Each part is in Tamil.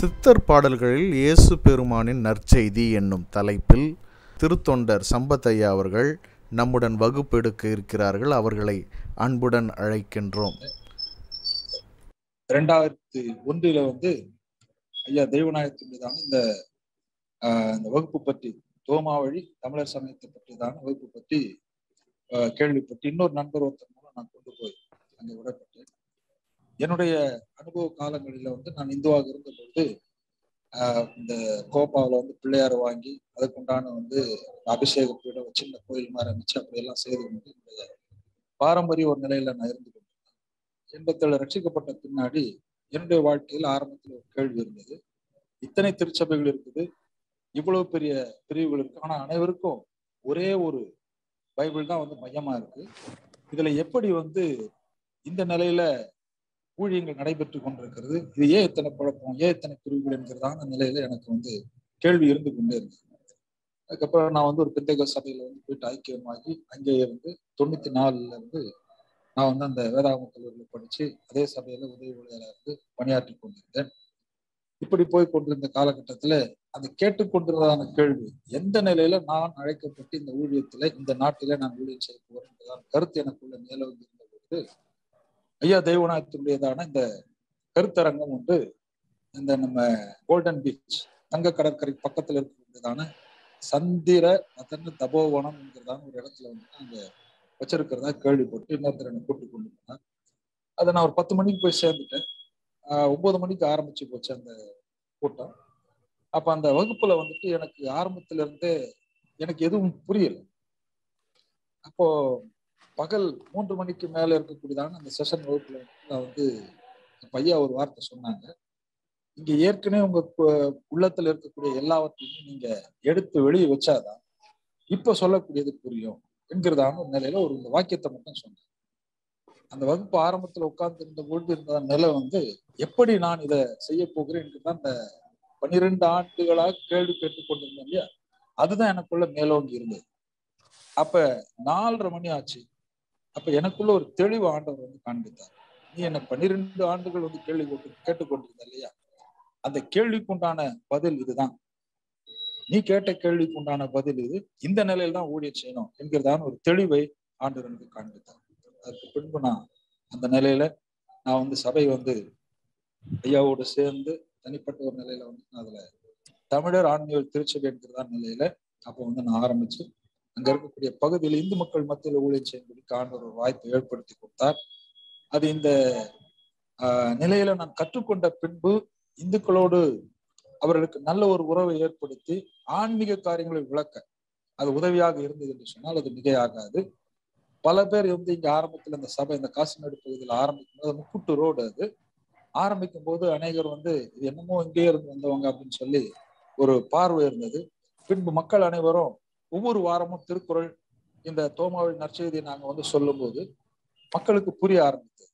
சித்தர் பாடல்களில் இயேசு பெருமானின் நற்செய்தி என்னும் தலைப்பில் திருத்தொண்டர் சம்பத்தையா அவர்கள் நம்முடன் வகுப்பெடுக்க இருக்கிறார்கள் அவர்களை அன்புடன் அழைக்கின்றோம் ரெண்டாயிரத்தி ஒன்றில வந்து ஐயா தெய்வநாயகத்தின் மீதான இந்த ஆஹ், இந்த வகுப்பு பற்றி தோமா வழி தமிழர் சமயத்தை பற்றிதான வகுப்பு பற்றி ஆஹ், கேள்விப்பட்டு இன்னொரு நண்பர் ஒருத்தர் மூலம் நான் கொண்டு போய் அங்கே விடப்பட்டேன் என்னுடைய அனுபவ காலங்களில வந்து நான் இந்துவாக இருந்தபொழுது ஆஹ், இந்த கோப்பாவில் வந்து பிள்ளையாரை வாங்கி அதுக்குண்டான வந்து அபிஷேக பீடம் சின்ன கோயில் மாதிரி அமைச்சு அப்படியெல்லாம் செய்து கொண்டு என்னுடைய பாரம்பரிய ஒரு நிலையில நான் இருந்து கொண்டிருந்தேன் எண்பத்தேழு ரட்சிக்கப்பட்ட பின்னாடி என்னுடைய வாழ்க்கையில் ஆரம்பத்தில் ஒரு கேள்வி இருந்தது இத்தனை திருச்சபைகள் இருக்குது இவ்வளவு பெரிய பிரிவுகள் இருக்கு ஆனா அனைவருக்கும் ஒரே ஒரு பைபிள் தான் வந்து மையமா இருக்கு இதுல எப்படி வந்து இந்த நிலையில ஊழியங்கள் நடைபெற்று கொண்டிருக்கிறது இது ஏன் இத்தனை குழப்பம் ஏன் இத்தனை பிரிவுகள் என்கிறதான நிலையில எனக்கு வந்து கேள்வி இருந்து கொண்டே இருந்தது அதுக்கப்புறம் நான் வந்து ஒரு பிந்தக சபையில வந்து போயிட்டு ஐக்கியமாகி அங்கே இருந்து தொண்ணூத்தி நாலுல இருந்து நான் வந்து அந்த வேதாகம கல்லூரியில் படிச்சு அதே சபையில உதவி ஊழியராக இருந்து பணியாற்றி கொண்டிருந்தேன் இப்படி போய் கொண்டிருந்த காலகட்டத்துல அந்த கேட்டுக்கொண்டிருந்ததான கேள்வி எந்த நிலையில நான் அழைக்கப்பட்டு இந்த ஊழியத்துல இந்த நாட்டில நான் ஊழியம் செய்ய போறேன் என்பதான கருத்து எனக்குள்ள மேலோங்கி இருந்த பொழுது ஐயா தெய்வநாயகத்தினுடையதான இந்த கருத்தரங்கம் ஒன்று இந்த நம்ம கோல்டன் பீச் தங்க கடற்கரை பக்கத்துல இருக்கக்கூடியதான சந்திர அதன்னு தபோவனம் என்கிறதான ஒரு இடத்துல வந்து அங்க வச்சிருக்கிறதா கேள்விப்பட்டு இன்னொருத்தர் என்னை கூட்டு கொண்டு போனார் அதை நான் ஒரு பத்து மணிக்கு போய் சேர்ந்துட்டேன் ஆஹ் ஒன்பது மணிக்கு ஆரம்பிச்சு போச்சு அந்த கூட்டம் அப்ப அந்த வகுப்புல வந்துட்டு எனக்கு ஆரம்பத்துல இருந்தே எனக்கு எதுவும் புரியல அப்போ பகல் மூன்று மணிக்கு மேல இருக்கக்கூடியதான அந்த செஷன் வகுப்புல வந்து நான் வந்து பையா ஒரு வார்த்தை சொன்னாங்க இங்க ஏற்கனவே உங்க கு- உள்ளத்துல இருக்கக்கூடிய எல்லாவற்றையும் நீங்க எடுத்து வெளியே வச்சாதான் இப்ப சொல்லக்கூடியது புரியும் என்கிறதான ஒரு நிலையில ஒரு இந்த வாக்கியத்தை மட்டும் சொன்னேன் அந்த வகுப்பு ஆரம்பத்துல உட்கார்ந்து இருந்த பொழுது இருந்த நிலை வந்து எப்படி நான் இதை செய்ய போகிறேன் என்கிறதான் அந்த பன்னிரெண்டு ஆண்டுகளாக கேள்வி கேட்டுக் கொண்டிருந்தேன் இல்லையா அதுதான் எனக்குள்ள மேலோங்கி இருந்தது அப்ப நாலரை மணி ஆச்சு அப்ப எனக்குள்ள ஒரு தெளிவு ஆண்டவர் வந்து காண்பித்தார் நீ என்ன பன்னிரெண்டு ஆண்டுகள் வந்து கேள்வி கேட்டு கேட்டுக்கொண்டிருந்த இல்லையா அந்த கேள்விக்குண்டான பதில் இதுதான் நீ கேட்ட கேள்விக்கு உண்டான பதில் இது இந்த நிலையில தான் ஊழியம் செய்யணும் என்கிறதான ஒரு தெளிவை ஆண்டவர் எனக்கு காண்பித்தார் அதற்கு பின்பு நான் அந்த நிலையில நான் வந்து சபை வந்து ஐயாவோடு சேர்ந்து தனிப்பட்ட ஒரு நிலையில வந்து நான் அதுல தமிழர் ஆன்மீக திருச்சபை என்கிறதான நிலையில அப்போ வந்து நான் ஆரம்பிச்சு அங்க இருக்கக்கூடிய பகுதியில் இந்து மக்கள் மத்தியில் ஊழியம் செய்யும்படி ஆண்டவர் ஒரு வாய்ப்பை ஏற்படுத்தி கொடுத்தார் அது இந்த ஆஹ், நிலையில நான் கற்றுக்கொண்ட பின்பு இந்துக்களோடு அவர்களுக்கு நல்ல ஒரு உறவை ஏற்படுத்தி ஆன்மீக காரியங்களை விளக்க அது உதவியாக இருந்தது என்று சொன்னால் அது மிகையாகாது பல பேர் வந்து இங்க ஆரம்பத்துல இந்த சபை இந்த காசிமேடு பகுதியில் ஆரம்பிக்கும் போது முக்குட்டு ரோடு அது ஆரம்பிக்கும் போது அநேகர் வந்து இது என்னமோ இங்கே இருந்து வந்தவங்க அப்படின்னு சொல்லி ஒரு பார்வை இருந்தது பின்பு மக்கள் அனைவரும் ஒவ்வொரு வாரமும் திருக்குறள் இந்த தோமாவின் நற்செய்தியை நாங்க வந்து சொல்லும்போது மக்களுக்கு புரிய ஆரம்பித்தது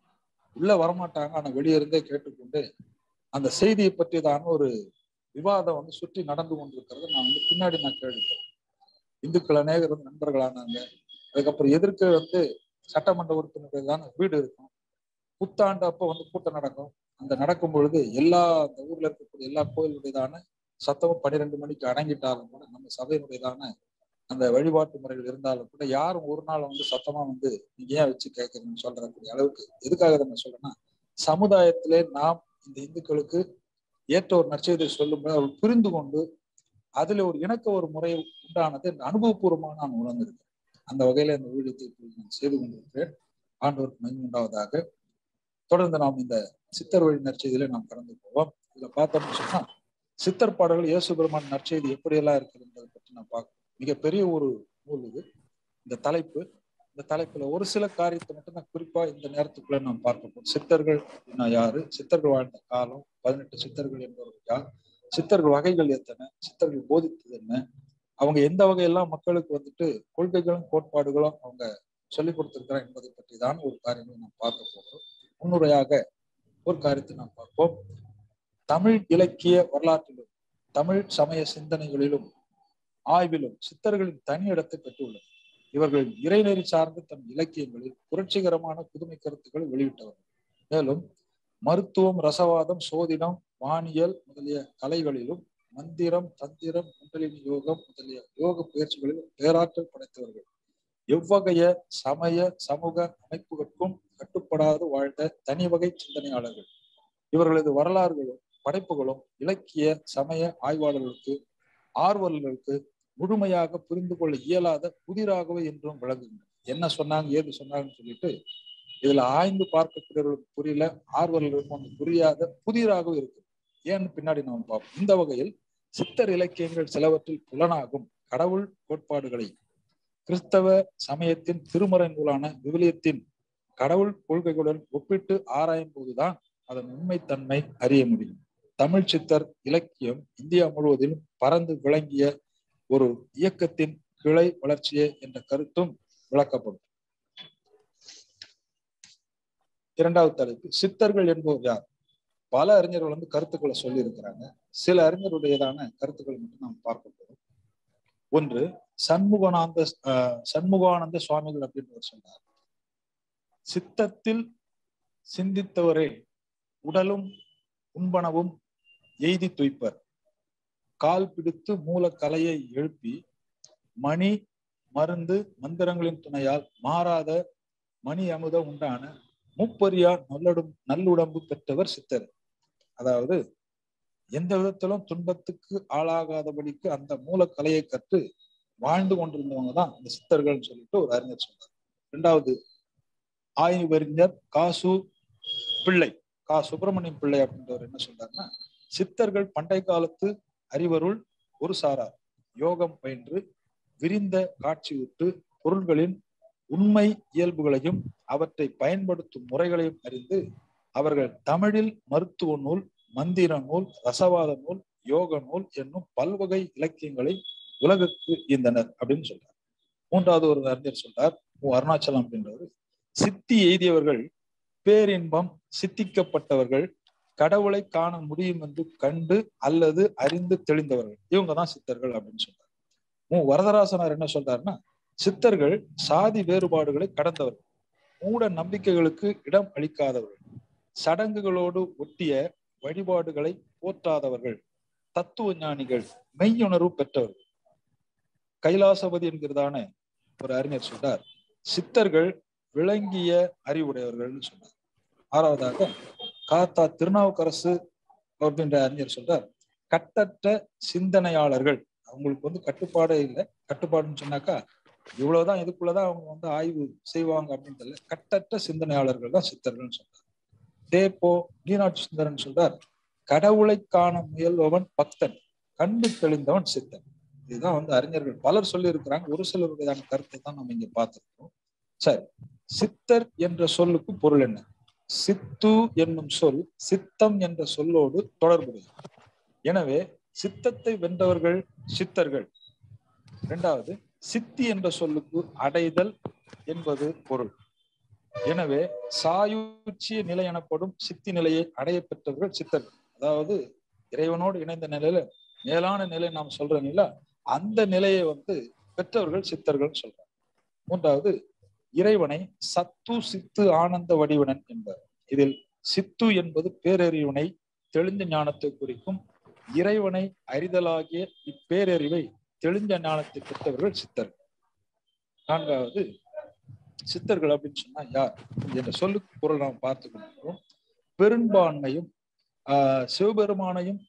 உள்ள வரமாட்டாங்க ஆனா வெளியே இருந்தே கேட்டுக்கொண்டு அந்த செய்தியை பற்றியதான ஒரு விவாதம் வந்து சுற்றி நடந்து கொண்டிருக்கிறத நான் வந்து பின்னாடி நான் கேள்விப்பட்டேன் இந்துக்கள் அநேகர் வந்து நண்பர்களானாங்க அதுக்கப்புறம் எதிர்க்க வந்து சட்டமன்ற உறுப்பினர்கள் வீடு இருக்கும் புத்தாண்டு அப்போ வந்து கூட்டம் நடக்கும் அந்த நடக்கும் பொழுது எல்லா அந்த ஊர்ல இருக்கக்கூடிய எல்லா கோயிலுடையதான சத்தமும் பன்னிரெண்டு மணிக்கு அடங்கிட்டாலும் கூட நம்ம சபையினுடையதான அந்த வழிபாட்டு முறைகள் இருந்தாலும் கூட யாரும் ஒரு நாள் வந்து சத்தமா வந்து நீங்க ஏன் வச்சு கேட்கறீங்கன்னு சொல்றக்கூடிய அளவுக்கு எதுக்காக இதை நான் சொல்றேன்னா சமுதாயத்திலே நாம் இந்த இந்துக்களுக்கு ஏற்ற ஒரு நற்செய்தியை சொல்லும்போது அவர்கள் புரிந்து கொண்டு அதுல ஒரு இணக்க ஒரு முறை உண்டானது இந்த அனுபவபூர்வமாக நான் உணர்ந்திருக்கேன் அந்த வகையில இந்த ஊழியத்தை இப்பொழுது நான் செய்து கொண்டிருக்கிறேன் ஆண்டவருக்கு மகிமை உண்டாவதாக தொடர்ந்து நாம் இந்த சித்தர் வழி நற்செய்தியில நாம் கடந்து போவோம் இதுல பார்த்தோம்னு சொன்னா சித்தர் பாடல்கள் இயேசு பெருமான் நற்செய்தி எப்படியெல்லாம் இருக்குது என்பதை பற்றி நான் பார்க்க மிகப்பெரிய ஒரு நூல் இது இந்த தலைப்பு இந்த தலைப்புல ஒரு சில காரியத்தை மட்டும் நான் குறிப்பா இந்த நேரத்துக்குள்ள நாம் பார்க்க போறோம் சித்தர்கள் அப்படின்னா யாரு சித்தர்கள் வாழ்ந்த காலம் பதினெட்டு சித்தர்கள் என்பவர்கள் யார் சித்தர்கள் வகைகள் எத்தனை சித்தர்கள் போதித்தது என்ன அவங்க எந்த வகையெல்லாம் மக்களுக்கு வந்துட்டு கொள்கைகளும் கோட்பாடுகளும் அவங்க சொல்லிக் கொடுத்திருக்கிறார் என்பதை பற்றி தான் ஒரு காரியங்களை நாம் பார்க்க போகிறோம் முன்னுரையாக ஒரு காரியத்தை நாம் பார்ப்போம் தமிழ் இலக்கிய வரலாற்றிலும் தமிழ் சமய சிந்தனைகளிலும் ஆய்விலும் சித்தர்களின் தனி இடத்தை பெற்றுள்ளது இவர்கள் இறைநெறி சார்ந்த தம் இலக்கியங்களில் புரட்சிகரமான புதுமை கருத்துக்களை வெளியிட்டவர்கள் மேலும் மருத்துவம் ரசவாதம் சோதிடம் வானியல் முதலிய கலைகளிலும் மந்திரம் தந்திரம் குண்டலினி யோகம் முதலிய யோக பயிற்சிகளிலும் பேராற்றல் படைத்தவர்கள் எவ்வகைய சமய சமூக அமைப்புகளுக்கும் கட்டுப்படாது வாழ்ந்த தனி வகை சிந்தனையாளர்கள் இவர்களது வரலாறுகளும் படைப்புகளும் இலக்கிய சமய ஆய்வாளர்களுக்கு ஆர்வலர்களுக்கு முழுமையாக புரிந்து கொள்ள இயலாத புதிராகவே என்றும் விளங்குகின்றன என்ன சொன்னாங்க ஏது சொன்னாங்கன்னு சொல்லிட்டு இதுல ஆய்ந்து பார்க்கக்கூடியவர்களுக்கு புரியல ஆர்வலர்களுக்கு வந்து புரியாத புதிராகவே இருக்கு ஏன்னு பின்னாடி நாம் பார்ப்போம் இந்த வகையில் சித்தர் இலக்கியங்கள் சிலவற்றில் புலனாகும் கடவுள் கோட்பாடுகளை கிறிஸ்தவ சமயத்தின் திருமறை நூலான விவிலியத்தின் கடவுள் கொள்கைகளுடன் ஒப்பிட்டு ஆராயும் போதுதான் அதன் உண்மைத்தன்மை அறிய முடியும் தமிழ் சித்தர் இலக்கியம் இந்தியா முழுவதிலும் பறந்து விளங்கிய ஒரு இயக்கத்தின் கிளை வளர்ச்சியே என்ற கருத்தும் விளக்கப்படும் இரண்டாவது தலைப்பு சித்தர்கள் என்பவர் யார் பல அறிஞர்கள் வந்து கருத்துக்களை சொல்லி இருக்கிறாங்க சில அறிஞருடையதான கருத்துக்களை மட்டும் நாம் பார்க்க போறோம் ஒன்று சண்முகானந்த சண்முகானந்த சுவாமிகள் அப்படின்றவர் சொன்னார் சித்தத்தில் சிந்தித்தவரே உடலும் உண்பனவும் எய்தி துய்ப்பர் கால் பிடித்து மூல கலையை எழுப்பி மணி மருந்து மந்திரங்களின் துணையால் மாறாத மணி அமுத உண்டான முப்பரியா நல்லடும் நல்லுடம்பு பெற்றவர் சித்தர் அதாவது எந்த விதத்திலும் துன்பத்துக்கு ஆளாகாதபடிக்கு அந்த மூல கலையை கற்று வாழ்ந்து கொண்டிருந்தவங்க தான் இந்த சித்தர்கள் சொல்லிட்டு ஒரு அறிஞர் சொன்னார் இரண்டாவது ஆய்வறிஞர் காசு பிள்ளை கா சுப்பிரமணியம் பிள்ளை அப்படின்றவர் என்ன சொல்றாருன்னா சித்தர்கள் பண்டை காலத்து அறிவருள் ஒரு சாரார் யோகம் பயின்று விரிந்த காட்சி விட்டு பொருள்களின் உண்மை இயல்புகளையும் அவற்றை பயன்படுத்தும் முறைகளையும் அறிந்து அவர்கள் தமிழில் மருத்துவ நூல் மந்திர நூல் ரசவாத நூல் யோக நூல் என்னும் பல்வகை இலக்கியங்களை உலகுக்கு ஈந்தனர் அப்படின்னு சொல்றார் மூன்றாவது ஒரு அறிஞர் சொல்றார் மு அருணாச்சலம் அப்படின்றவர் சித்தி எய்தியவர்கள் பேரின்பம் சித்திக்கப்பட்டவர்கள் கடவுளை காண முடியும் என்று கண்டு அல்லது அறிந்து தெளிந்தவர்கள் இவங்க தான் சித்தர்கள் அப்படின்னு சொல்றாரு மு வரதராசனார் என்ன சொல்றாருன்னா சித்தர்கள் சாதி வேறுபாடுகளை கடந்தவர்கள் மூட நம்பிக்கைகளுக்கு இடம் அளிக்காதவர்கள் சடங்குகளோடு ஒட்டிய வழிபாடுகளை போற்றாதவர்கள் தத்துவ ஞானிகள் மெய்யுணர்வு பெற்றவர்கள் கைலாசபதி என்கிறதான ஒரு அறிஞர் சொல்றார் சித்தர்கள் விளங்கிய அறிவுடையவர்கள்னு சொன்னார் ஆறாவதாக காத்தா திருநாவுக்கரசு அப்படின்ற அறிஞர் சொல்றார் கட்டற்ற சிந்தனையாளர்கள் அவங்களுக்கு வந்து கட்டுப்பாடே இல்லை கட்டுப்பாடுன்னு சொன்னாக்கா இவ்வளவுதான் இதுக்குள்ளதான் அவங்க வந்து ஆய்வு செய்வாங்க அப்படின்னு தெரியல கட்டற்ற சிந்தனையாளர்கள் தான் சித்தர்கள்னு சொல்றார் தேப்போ மீனாட்சி சுந்தரன் சொல்றார் கடவுளை காண முயல்பவன் பக்தன் கண்டு தெளிந்தவன் சித்தன் இதுதான் வந்து அறிஞர்கள் பலர் சொல்லி இருக்கிறாங்க ஒரு சிலருடையதான கருத்தை தான் நம்ம இங்க பார்த்திருக்கோம் சரி சித்தர் என்ற சொல்லுக்கு பொருள் என்ன சித்து என்னும் சொல் சித்தம் என்ற சொல்லோடு தொடர்புடையது எனவே சித்தத்தை வென்றவர்கள் சித்தர்கள் இரண்டாவது சித்தி என்ற சொல்லுக்கு அடைதல் என்பது பொருள் எனவே சாயுச்சிய நிலை எனப்படும் சித்தி நிலையை அடைய பெற்றவர்கள் சித்தர்கள் அதாவது இறைவனோடு இணைந்த நிலையில மேலான நிலை நாம் சொல்ற நிலை அந்த நிலையை வந்து பெற்றவர்கள் சித்தர்கள் சொல்றாங்க மூன்றாவது இறைவனை சத்து சித்து ஆனந்த வடிவனன் என்பார் இதில் சித்து என்பது பேரறிவினை தெளிந்த ஞானத்தை குறிக்கும் இறைவனை அறிதலாகிய இப்பேரறிவை தெளிந்த ஞானத்தை பெற்றவர்கள் சித்தர்கள் நான்காவது சித்தர்கள் அப்படின்னு சொன்னா யார் என்ற சொல்லுக்கு பொருள் நாம் பார்த்து கொண்டிருக்கிறோம் பெரும்பான்மையும் ஆஹ் சிவபெருமானையும்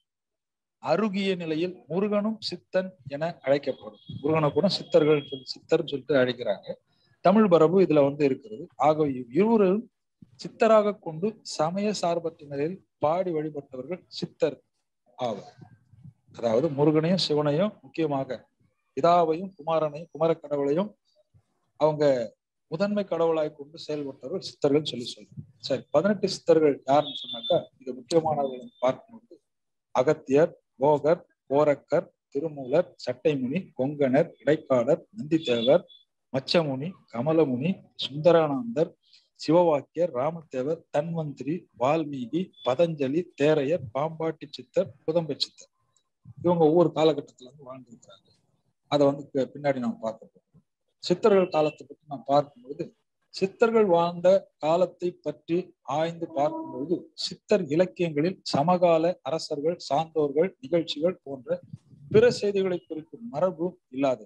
அருகிய நிலையில் முருகனும் சித்தன் என அழைக்கப்படும் முருகனை கூட சித்தர்கள் சொல்லி சித்தர்னு சொல்லிட்டு அழைக்கிறாங்க தமிழ் மரபு இதுல வந்து இருக்கிறது ஆகவே இருவரும் சித்தராக கொண்டு சமய சார்பற்ற நிலையில் பாடி வழிபட்டவர்கள் சித்தர் ஆவர் அதாவது முருகனையும் சிவனையும் முக்கியமாக பிதாவையும் குமாரனையும் குமார கடவுளையும் அவங்க முதன்மை கடவுளாய் கொண்டு செயல்பட்டவர்கள் சித்தர்கள் சொல்லி சொல்றோம் சரி பதினெட்டு சித்தர்கள் யாருன்னு சொன்னாக்கா மிக முக்கியமானவர்கள் பார்க்கும்போது அகத்தியர் போகர் கோரக்கர் திருமூலர் சட்டைமுனி கொங்கணர் இடைக்காடர் நந்திதேவர் மச்சமுனி கமலமுனி சுந்தரானந்தர் சிவவாக்கியர் ராமதேவர் தன்வந்திரி வால்மீகி பதஞ்சலி தேரையர் பாம்பாட்டி சித்தர் புதம்பை சித்தர் இவங்க ஒவ்வொரு காலகட்டத்துல வந்து வாழ்ந்திருக்கிறாங்க அதை வந்து பின்னாடி நாம் பார்க்க போறோம் சித்தர்கள் காலத்தை பற்றி நாம் பார்க்கும்போது சித்தர்கள் வாழ்ந்த காலத்தை பற்றி ஆய்ந்து பார்க்கும்போது சித்தர் இலக்கியங்களில் சமகால அரசர்கள் சான்றோர்கள் நிகழ்ச்சிகள் போன்ற பிற செய்திகளை குறிக்கும் மரபு இல்லாதது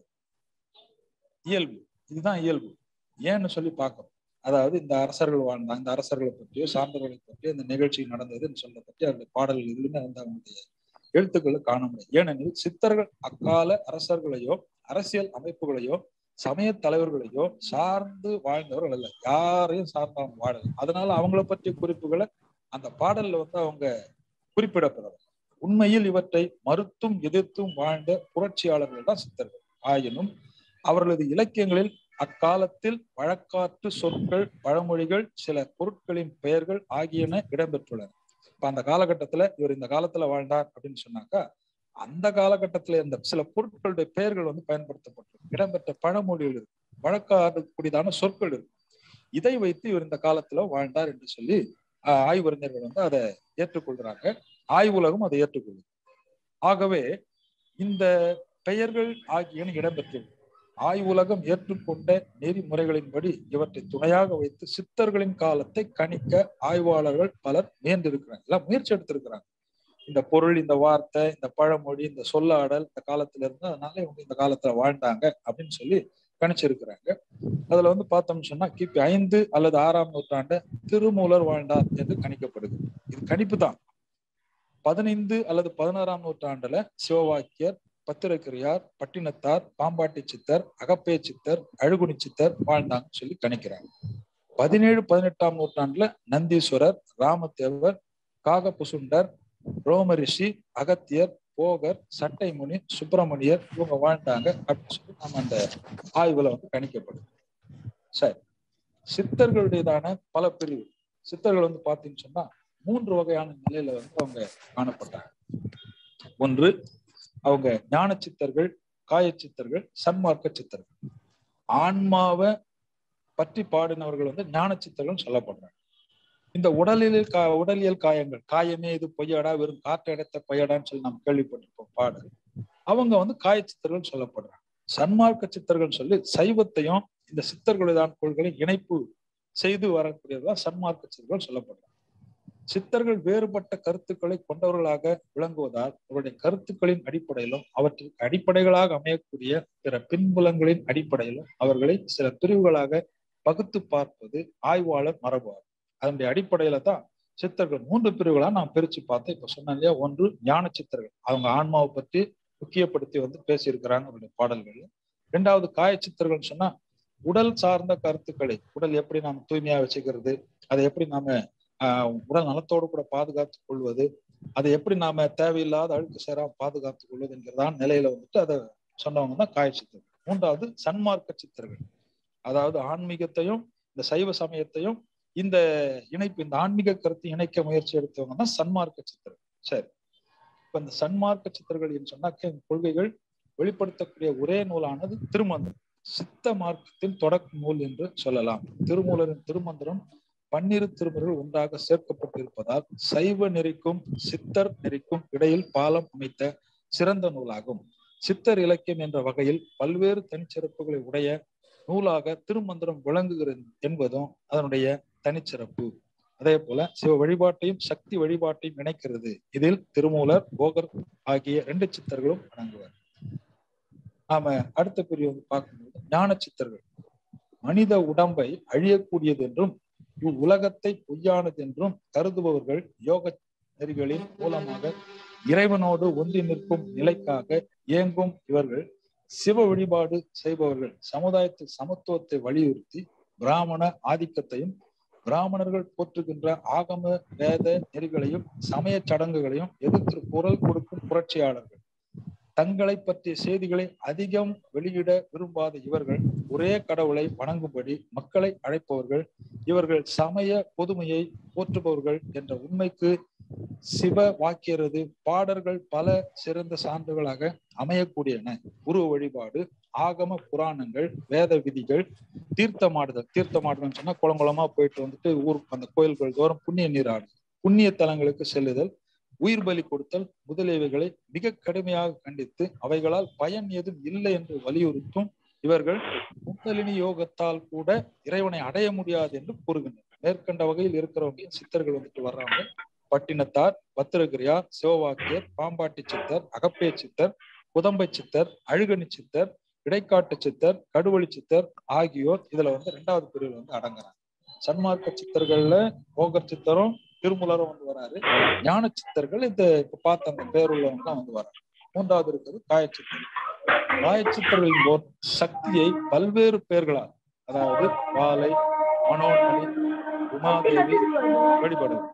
இயல்பு இதுதான் இயல்பு ஏன்னு சொல்லி பார்க்கணும் அதாவது இந்த அரசர்கள் வாழ்ந்தாங்க இந்த அரசர்களை பற்றியோ சான்றோர்களை பற்றியோ இந்த நிகழ்ச்சி நடந்ததுன்னு சொல்ல பற்றி அந்த பாடல்கள் எதுவுமே வந்து அவங்களுடைய எழுத்துக்களை காண முடியும் ஏனெனில் சித்தர்கள் அக்கால அரசர்களையோ அரசியல் அமைப்புகளையோ சமய தலைவர்களையோ சார்ந்து வாழ்ந்தவர்கள் அல்ல யாரையும் சார்ந்து அவங்க வாழல அதனால அவங்கள பற்றிய குறிப்புகளை அந்த பாடல்ல வந்து அவங்க குறிப்பிடப்படுறது உண்மையில் இவற்றை மறுத்தும் எதிர்த்தும் வாழ்ந்த புரட்சியாளர்கள் தான் சித்தர்கள் ஆயினும் அவர்களது இலக்கியங்களில் அக்காலத்தில் வழக்காற்று சொற்கள் பழமொழிகள் சில பொருட்களின் பெயர்கள் ஆகியன இடம்பெற்றுள்ளன இப்ப அந்த காலகட்டத்துல இவர் இந்த காலத்துல வாழ்ந்தார் அப்படின்னு சொன்னாக்கா அந்த காலகட்டத்துல இருந்த சில பொருட்களுடைய பெயர்கள் வந்து பயன்படுத்தப்பட்டிருக்கு இடம்பெற்ற பழமொழிகள் இருக்கு வழக்காடக்கூடியதான சொற்கள் இருக்கு இதை வைத்து இவர் இந்த காலத்துல வாழ்ந்தார் என்று சொல்லி ஆஹ் ஆய்வறிஞர்கள் வந்து அதை ஏற்றுக்கொள்றாங்க ஆய்வுலகம் அதை ஏற்றுக்கொள்ளுது ஆகவே இந்த பெயர்கள் ஆகியன இடம்பெற்றுள்ளது ஆய்வுலகம் ஏற்றுக்கொண்ட நெறிமுறைகளின்படி இவற்றை துணையாக வைத்து சித்தர்களின் காலத்தை கணிக்க ஆய்வாளர்கள் பலர் முயன்றிருக்கிறாங்க எல்லாம் முயற்சி எடுத்திருக்கிறாங்க இந்த பொருள் இந்த வார்த்தை இந்த பழமொழி இந்த சொல்லாடல் இந்த காலத்துல இருந்து அதனால இவங்க இந்த காலத்துல வாழ்ந்தாங்க அப்படின்னு சொல்லி கணிச்சிருக்கிறாங்க அதுல வந்து பார்த்தோம்னு சொன்னா கிபி ஐந்து அல்லது ஆறாம் நூற்றாண்டு திருமூலர் வாழ்ந்தார் என்று கணிக்கப்படுது இது கணிப்பு தான் பதினைந்து அல்லது பதினாறாம் நூற்றாண்டுல சிவவாக்கியர் பத்திரக்கிரியார் பட்டினத்தார் பாம்பாட்டி சித்தர் அகப்பே சித்தர் அழுகுனி சித்தர் வாழ்ந்தாங்கன்னு சொல்லி கணிக்கிறாங்க பதினேழு பதினெட்டாம் நூற்றாண்டுல நந்தீஸ்வரர் ராமதேவர் காகபுசுண்டர் ரோமரிஷி அகத்தியர் போகர் சட்டைமுனி சுப்பிரமணியர் இவங்க வாழ்ந்தாங்க அப்படின்னு சொல்லி நம்ம அந்த ஆய்வுல வந்து கணிக்கப்படுது சரி சித்தர்களுடையதான பல பிரிவு சித்தர்கள் வந்து பாத்தீங்கன்னு சொன்னா மூன்று வகையான நிலையில வந்து அவங்க காணப்பட்டாங்க ஒன்று அவங்க ஞான சித்தர்கள் காய சித்தர்கள் சன்மார்க்க சித்தர்கள் ஆன்மாவை பற்றி பாடினவர்கள் வந்து ஞான சித்தர்கள் சொல்லப்படுறாங்க இந்த உடலியல் கா உடலியல் காயங்கள் காயமே இது பொய்யாடா வெறும் காற்று அடைத்த பொய்யாடான்னு சொல்லி நாம் கேள்விப்பட்டிருப்போம் பாடு அவங்க வந்து காய சித்தர்கள் சொல்லப்படுறாங்க சன்மார்க்க சித்தர்கள் சொல்லி சைவத்தையும் இந்த சித்தர்களுடையதான கொள்களை இணைப்பு செய்து வரக்கூடியதுதான் சன்மார்க்க சித்தர்கள் சொல்லப்படுறாங்க சித்தர்கள் வேறுபட்ட கருத்துக்களை கொண்டவர்களாக விளங்குவதால் அவருடைய கருத்துக்களின் அடிப்படையிலும் அவற்றிற்கு அடிப்படைகளாக அமையக்கூடிய பிற பின்புலங்களின் அடிப்படையிலும் அவர்களை சில பிரிவுகளாக பகுத்து பார்ப்பது ஆய்வாளர் மரபாகும் அதனுடைய அடிப்படையில தான் சித்தர்கள் மூன்று பிரிவுகளா நான் பிரிச்சு பார்த்தேன் இப்ப சொன்னேன் இல்லையா ஒன்று ஞான சித்தர்கள் அவங்க ஆன்மாவை பற்றி முக்கியப்படுத்தி வந்து பேசியிருக்கிறாங்க அவருடைய பாடல்கள் இரண்டாவது காய சித்தர்கள் சொன்னா உடல் சார்ந்த கருத்துக்களை உடல் எப்படி நாம தூய்மையா வச்சுக்கிறது அதை எப்படி நாம ஆஹ் உடல் நலத்தோடு கூட பாதுகாத்துக் கொள்வது அதை எப்படி நாம தேவையில்லாத அழுக்கு சேரா பாதுகாத்துக் கொள்வது என்கிறதான் நிலையில வந்துட்டு அதை சொன்னவங்க தான் காய சித்தர்கள் மூன்றாவது சன்மார்க்க சித்தர்கள் அதாவது ஆன்மீகத்தையும் இந்த சைவ சமயத்தையும் இந்த இணைப்பு இந்த ஆன்மீக கருத்தை இணைக்க முயற்சி எடுத்தவங்க தான் சன்மார்க்க சித்தர்கள் சரி இப்ப இந்த சன்மார்க்க சித்தர்கள் என்று சொன்னாக்க இந்த கொள்கைகள் வெளிப்படுத்தக்கூடிய ஒரே நூலானது திருமந்திரம் சித்த மார்க்கத்தின் தொடக்க நூல் என்று சொல்லலாம் திருமூலரின் திருமந்திரம் பன்னிரு திருமுறைகள் ஒன்றாக சேர்க்கப்பட்டிருப்பதால் சைவ நெறிக்கும் சித்தர் நெறிக்கும் இடையில் பாலம் அமைத்த சிறந்த நூலாகும் சித்தர் இலக்கியம் என்ற வகையில் பல்வேறு தனிச்சிறப்புகளை உடைய நூலாக திருமந்திரம் விளங்குகிறது என்பதும் அதனுடைய தனிச்சிறப்பு அதே போல சிவ வழிபாட்டையும் சக்தி வழிபாட்டையும் இணைக்கிறது இதில் திருமூலர் போகர் ஆகிய ரெண்டு சித்தர்களும் அடங்குவர் நாம அடுத்த பிரிவு வந்து பார்க்கும்போது ஞான சித்தர்கள் மனித உடம்பை அழியக்கூடியது என்றும் இவ்வுலகத்தை பொய்யானது என்றும் கருதுபவர்கள் யோக நெறிகளின் மூலமாக இறைவனோடு ஒன்றி நிற்கும் நிலைக்காக இயங்கும் இவர்கள் சிவ வழிபாடு செய்பவர்கள் சமுதாயத்தில் சமத்துவத்தை வலியுறுத்தி பிராமண ஆதிக்கத்தையும் பிராமணர்கள் போற்றுகின்ற ஆகம வேத நெறிகளையும் சமய சடங்குகளையும் எதிர்த்து குரல் கொடுக்கும் புரட்சியாளர்கள் தங்களை பற்றிய செய்திகளை அதிகம் வெளியிட விரும்பாத இவர்கள் ஒரே கடவுளை வணங்கும்படி மக்களை அழைப்பவர்கள் இவர்கள் சமய பொதுமையை போற்றுபவர்கள் என்ற உண்மைக்கு சிவ வாக்கியரது பாடல்கள் பல சிறந்த சான்றுகளாக அமையக்கூடியன உருவ வழிபாடு ஆகம புராணங்கள் வேத விதிகள் தீர்த்தமாடுதல் தீர்த்தமாடுதல் சொன்னா குளங்குளமா போயிட்டு வந்துட்டு ஊர் அந்த கோயில்கள் தோறும் புண்ணிய நீராடு புண்ணிய தலங்களுக்கு செல்லுதல் உயிர் பலி கொடுத்தல் முதலியவைகளை மிக கடுமையாக கண்டித்து அவைகளால் பயன் ஏதும் இல்லை என்று வலியுறுத்தும் இவர்கள் குண்டலினி யோகத்தால் கூட இறைவனை அடைய முடியாது என்று கூறுகின்றனர் மேற்கண்ட வகையில் இருக்கிறவங்க சித்தர்கள் வந்துட்டு வர்றாங்க பட்டினத்தார் பத்திரகிரியார் சிவவாக்கியர் பாம்பாட்டி சித்தர் அகப்பே சித்தர் குதம்பை சித்தர் அழுகணி சித்தர் இடைக்காட்டு சித்தர் கடுவழி சித்தர் ஆகியோர் இதுல வந்து ரெண்டாவது பிரிவில் வந்து அடங்குறாங்க சன்மார்க்க சித்தர்கள்ல போகர் சித்தரும் திருமுலரும் வந்து வராரு ஞான சித்தர்கள் இந்த இப்ப பார்த்த அந்த பேருள்ளவங்க எல்லாம் வந்து வராங்க மூன்றாவது இருக்கிறது காயச்சித்தர் காயச்சித்தர்களின் போர் சக்தியை பல்வேறு பெயர்களால் அதாவது வாலை மனோன்மணி உமாதேவி வழிபடுவது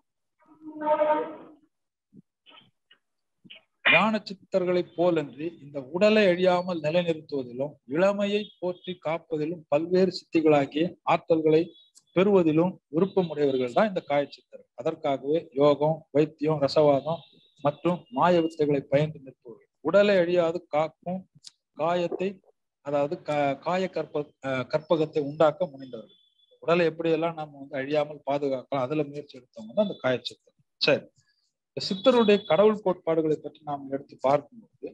ஞான சித்தர்களைப் போலன்றி இந்த உடலை அழியாமல் நிலைநிறுத்துவதிலும் இளமையை போற்றி காப்பதிலும் பல்வேறு சித்திகளாகிய ஆற்றல்களை பெறுவதிலும் விருப்பமுடையவர்கள் தான் இந்த காயச்சித்தர்கள் அதற்காகவே யோகம் வைத்தியம் ரசவாதம் மற்றும் மாய வித்தைகளை பயின்று நிற்பவர்கள் உடலை அழியாது காக்கும் காயத்தை அதாவது காய கற்ப கற்பகத்தை உண்டாக்க முனைந்தவர்கள் உடலை எப்படியெல்லாம் நம்ம வந்து அழியாமல் பாதுகாக்கலாம் அதுல முயற்சி எடுத்தவங்க தான் அந்த காயச்சித்தர் சரி சித்தருடைய கடவுள் கோட்பாடுகளை பற்றி நாம் எடுத்து பார்க்கும்போது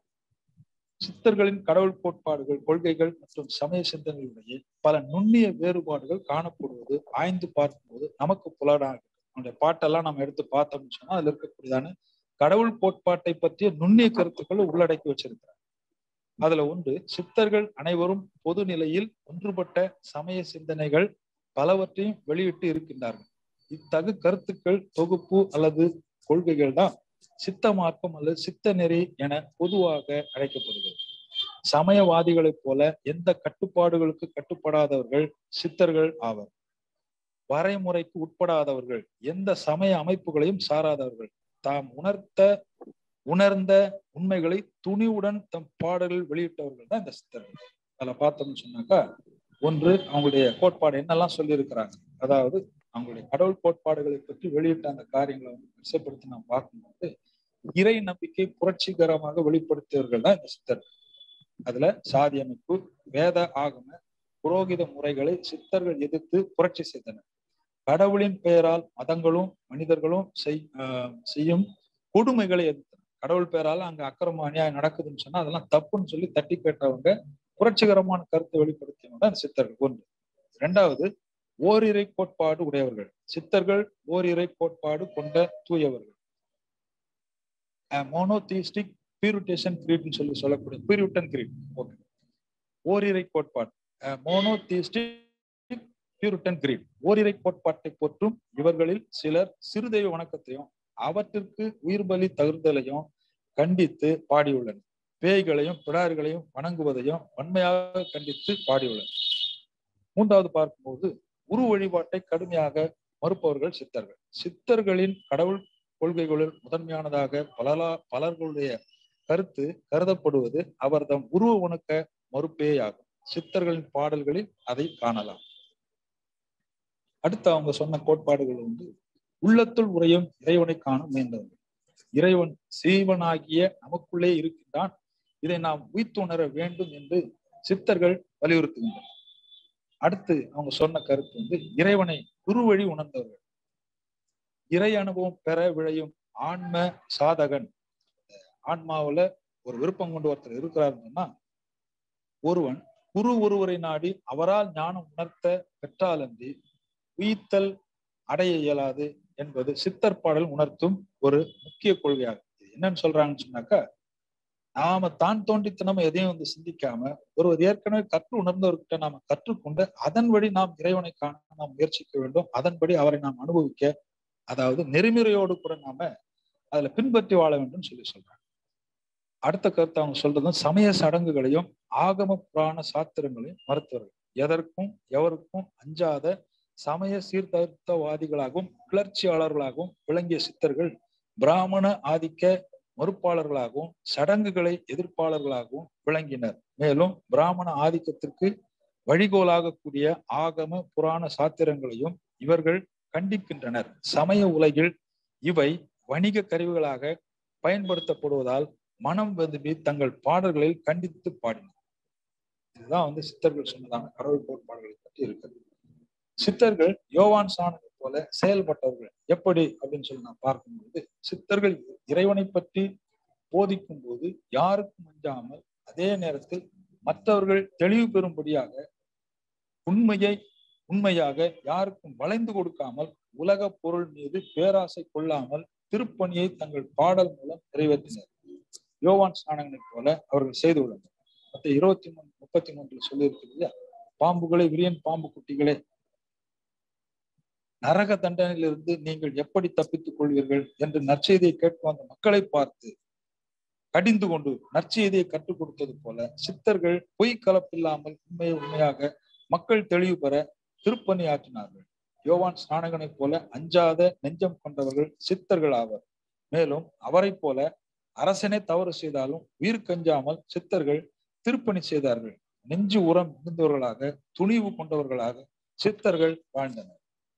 சித்தர்களின் கடவுள் கோட்பாடுகள் கொள்கைகள் மற்றும் சமய சிந்தனைகளுடைய பல நுண்ணிய வேறுபாடுகள் காணப்படுவது ஆய்ந்து பார்க்கும்போது நமக்கு புலனாகும் அவனுடைய பாட்டெல்லாம் நம்ம எடுத்து பார்த்தோம்னு சொன்னா அதுல இருக்கக்கூடியதான கடவுள் கோட்பாட்டை பற்றிய நுண்ணிய கருத்துக்களை உள்ளடக்கி வச்சிருக்கிறார் அதுல ஒன்று சித்தர்கள் அனைவரும் பொது நிலையில் ஒன்றுபட்ட சமய சிந்தனைகள் பலவற்றையும் வெளியிட்டு இருக்கின்றார்கள் இத்தகு கருத்துக்கள் தொகுப்பு அல்லது கொள்கைகள் தான் சித்த மார்க்கம் அல்லது சித்த நெறி என பொதுவாக அழைக்கப்படுகிறது சமயவாதிகளைப் போல எந்த கட்டுப்பாடுகளுக்கு கட்டுப்படாதவர்கள் சித்தர்கள் ஆவர் வரைமுறைக்கு உட்படாதவர்கள் எந்த சமய அமைப்புகளையும் சாராதவர்கள் தாம் உணர்த்த உணர்ந்த உண்மைகளை துணிவுடன் தம் பாடல்கள் வெளியிட்டவர்கள் தான் இந்த சித்தர்கள் அதில் பார்த்தோம்னு சொன்னாக்கா ஒன்று அவங்களுடைய கோட்பாடு என்னெல்லாம் சொல்லியிருக்கிறாங்க அதாவது அவங்களுடைய கடவுள் கோட்பாடுகளை பற்றி வெளியிட்ட அந்த காரியங்களை வந்து வரிசைப்படுத்தி நாம் பார்க்கும்போது இறை நம்பிக்கை புரட்சிகரமாக வெளிப்படுத்தியவர்கள் தான் இந்த சித்தர்கள் அதுல சாதி அமைப்பு வேத ஆகம புரோகித முறைகளை சித்தர்கள் எதிர்த்து புரட்சி செய்தனர் கடவுளின் பெயரால் மதங்களும் மனிதர்களும் செய்யும் கொடுமைகளை எதிர்த்தனர் கடவுள் பெயரால அங்க அக்கிரம அநியாயம் நடக்குதுன்னு சொன்னா அதெல்லாம் தப்புன்னு சொல்லி தட்டி கேட்டவங்க புரட்சிகரமான கருத்தை வெளிப்படுத்தியவங்க தான் சித்தர்கள் ஒன்று இரண்டாவது ஓரிரை கோட்பாடு உடையவர்கள் சித்தர்கள் ஓரிரை கோட்பாடு கொண்ட தூயவர்கள் மோனோதிஸ்டிக் பியூரிட்டேஷன் கிரீட்னு சொல்லி சொல்லக்கூடிய பியூரிட்டன் கிரீட் ஓகே ஓரிரை கோட்பாடு மோனோதிஸ்டிக் பியூரிட்டன் கிரீட் ஓரிரை கோட்பாட்டை போற்றும் இவர்களில் சிலர் சிறுதெய்வ வணக்கத்தையும் அவற்றிற்கு உயிர் பலி தகுந்தலையும் கண்டித்து பாடியுள்ளனர் பேய்களையும் பிடார்களையும் வணங்குவதையும் வன்மையாக கண்டித்து பாடியுள்ளனர் மூன்றாவது பார்க்கும்போது உரு வழிபாட்டை கடுமையாக மறுப்பவர்கள் சித்தர்கள் சித்தர்களின் கடவுள் கொள்கைகளில் முதன்மையானதாக பலலா பலர்களுடைய கருத்து கருதப்படுவது அவர்தம் உருவ உணக்க மறுப்பேயாகும் சித்தர்களின் பாடல்களில் அதை காணலாம் அடுத்து அவங்க சொன்ன கோட்பாடுகள் வந்து உள்ளத்துள் உரையும் இறைவனை காண முயன்றவர்கள் இறைவன் சீவனாகிய நமக்குள்ளே இருக்கின்றான் இதை நாம் உய்த்துணர வேண்டும் என்று சித்தர்கள் வலியுறுத்துகின்றனர் அடுத்து அவங்க சொன்ன கருத்து வந்து இறைவனை குருவழி உணர்ந்தவர்கள் இறை அனுபவம் பெற விழையும் ஆன்ம சாதகன் ஆன்மாவுல ஒரு விருப்பம் கொண்டு ஒருத்தர் இருக்கிறாருன்னா ஒருவன் குரு ஒருவரை நாடி அவரால் ஞானம் உணர்த்த பெற்றாலன்றி உயித்தல் அடைய இயலாது என்பது சித்தர் பாடல் உணர்த்தும் ஒரு முக்கிய கொள்கையாகும் இது என்னன்னு சொல்றாங்கன்னு சொன்னாக்கா நாம தான் தோண்டித்தனம எதையும் வந்து சிந்திக்காம ஒருவர் ஏற்கனவே கற்று உணர்ந்தவர்கிட்ட நாம கற்றுக்கொண்டு அதன் வழி நாம் இறைவனை காண நாம் முயற்சிக்க வேண்டும் அதன்படி அவரை நாம் அனுபவிக்க அதாவது நெறிமுறையோடு கூட நாம அதுல பின்பற்றி வாழ வேண்டும் சொல்லி சொல்றாங்க அடுத்த கருத்து அவங்க சொல்றதும் சமய சடங்குகளையும் ஆகம புராண சாத்திரங்களையும் மறுத்தவர்கள் எதற்கும் எவருக்கும் அஞ்சாத சமய சீர்திருத்தவாதிகளாகவும் கிளர்ச்சியாளர்களாகவும் விளங்கிய சித்தர்கள் பிராமண ஆதிக்க மறுப்பாளர்களாகவும் சடங்குகளை எதிர்ப்பாளர்களாகவும் விளங்கினர் மேலும் பிராமண ஆதிக்கத்திற்கு வழிகோலாக கூடிய ஆகம புராண சாத்திரங்களையும் இவர்கள் கண்டிக்கின்றனர் சமய உலகில் இவை வணிக கருவிகளாக பயன்படுத்தப்படுவதால் மனம் விரும்பி தங்கள் பாடல்களில் கண்டித்து பாடினர் இதுதான் வந்து சித்தர்கள் சொன்னதான கடவுள் கோட்பாடுகளை பற்றி இருக்கிறது சித்தர்கள் யோவான் சாணனை போல செயல்பட்டவர்கள் எப்படி அப்படின்னு சொல்லி நான் பார்க்கும்போது சித்தர்கள் இறைவனை பற்றி போதிக்கும் போது யாருக்கும் அஞ்சாமல் அதே நேரத்தில் மற்றவர்கள் தெளிவு பெறும்படியாக உண்மையை உண்மையாக யாருக்கும் வளைந்து கொடுக்காமல் உலக பொருள் மீது பேராசை கொள்ளாமல் திருப்பணியை தங்கள் பாடல் மூலம் நிறைவேற்றினர் யோவான் ஸ்நானங்களைப் போல அவர்கள் செய்து உள்ளனர் மற்ற இருபத்தி மூணு முப்பத்தி மூன்றுல சொல்லி பாம்புகளை விரியன் பாம்பு குட்டிகளே நரக தண்டனையிலிருந்து நீங்கள் எப்படி தப்பித்துக் கொள்வீர்கள் என்று நற்செய்தியை கேட்கும் அந்த மக்களை பார்த்து கடிந்து கொண்டு நற்செய்தியை கற்றுக் கொடுத்தது போல சித்தர்கள் பொய் கலப்பில்லாமல் உண்மையை உண்மையாக மக்கள் தெளிவு பெற திருப்பணி ஆற்றினார்கள் யோவான் ஸ்நானகனைப் போல அஞ்சாத நெஞ்சம் கொண்டவர்கள் சித்தர்கள் ஆவர் மேலும் அவரை போல அரசனே தவறு செய்தாலும் உயிர் கஞ்சாமல் சித்தர்கள் திருப்பணி செய்தார்கள் நெஞ்சு உரம் இருந்தவர்களாக துணிவு கொண்டவர்களாக சித்தர்கள் வாழ்ந்தனர்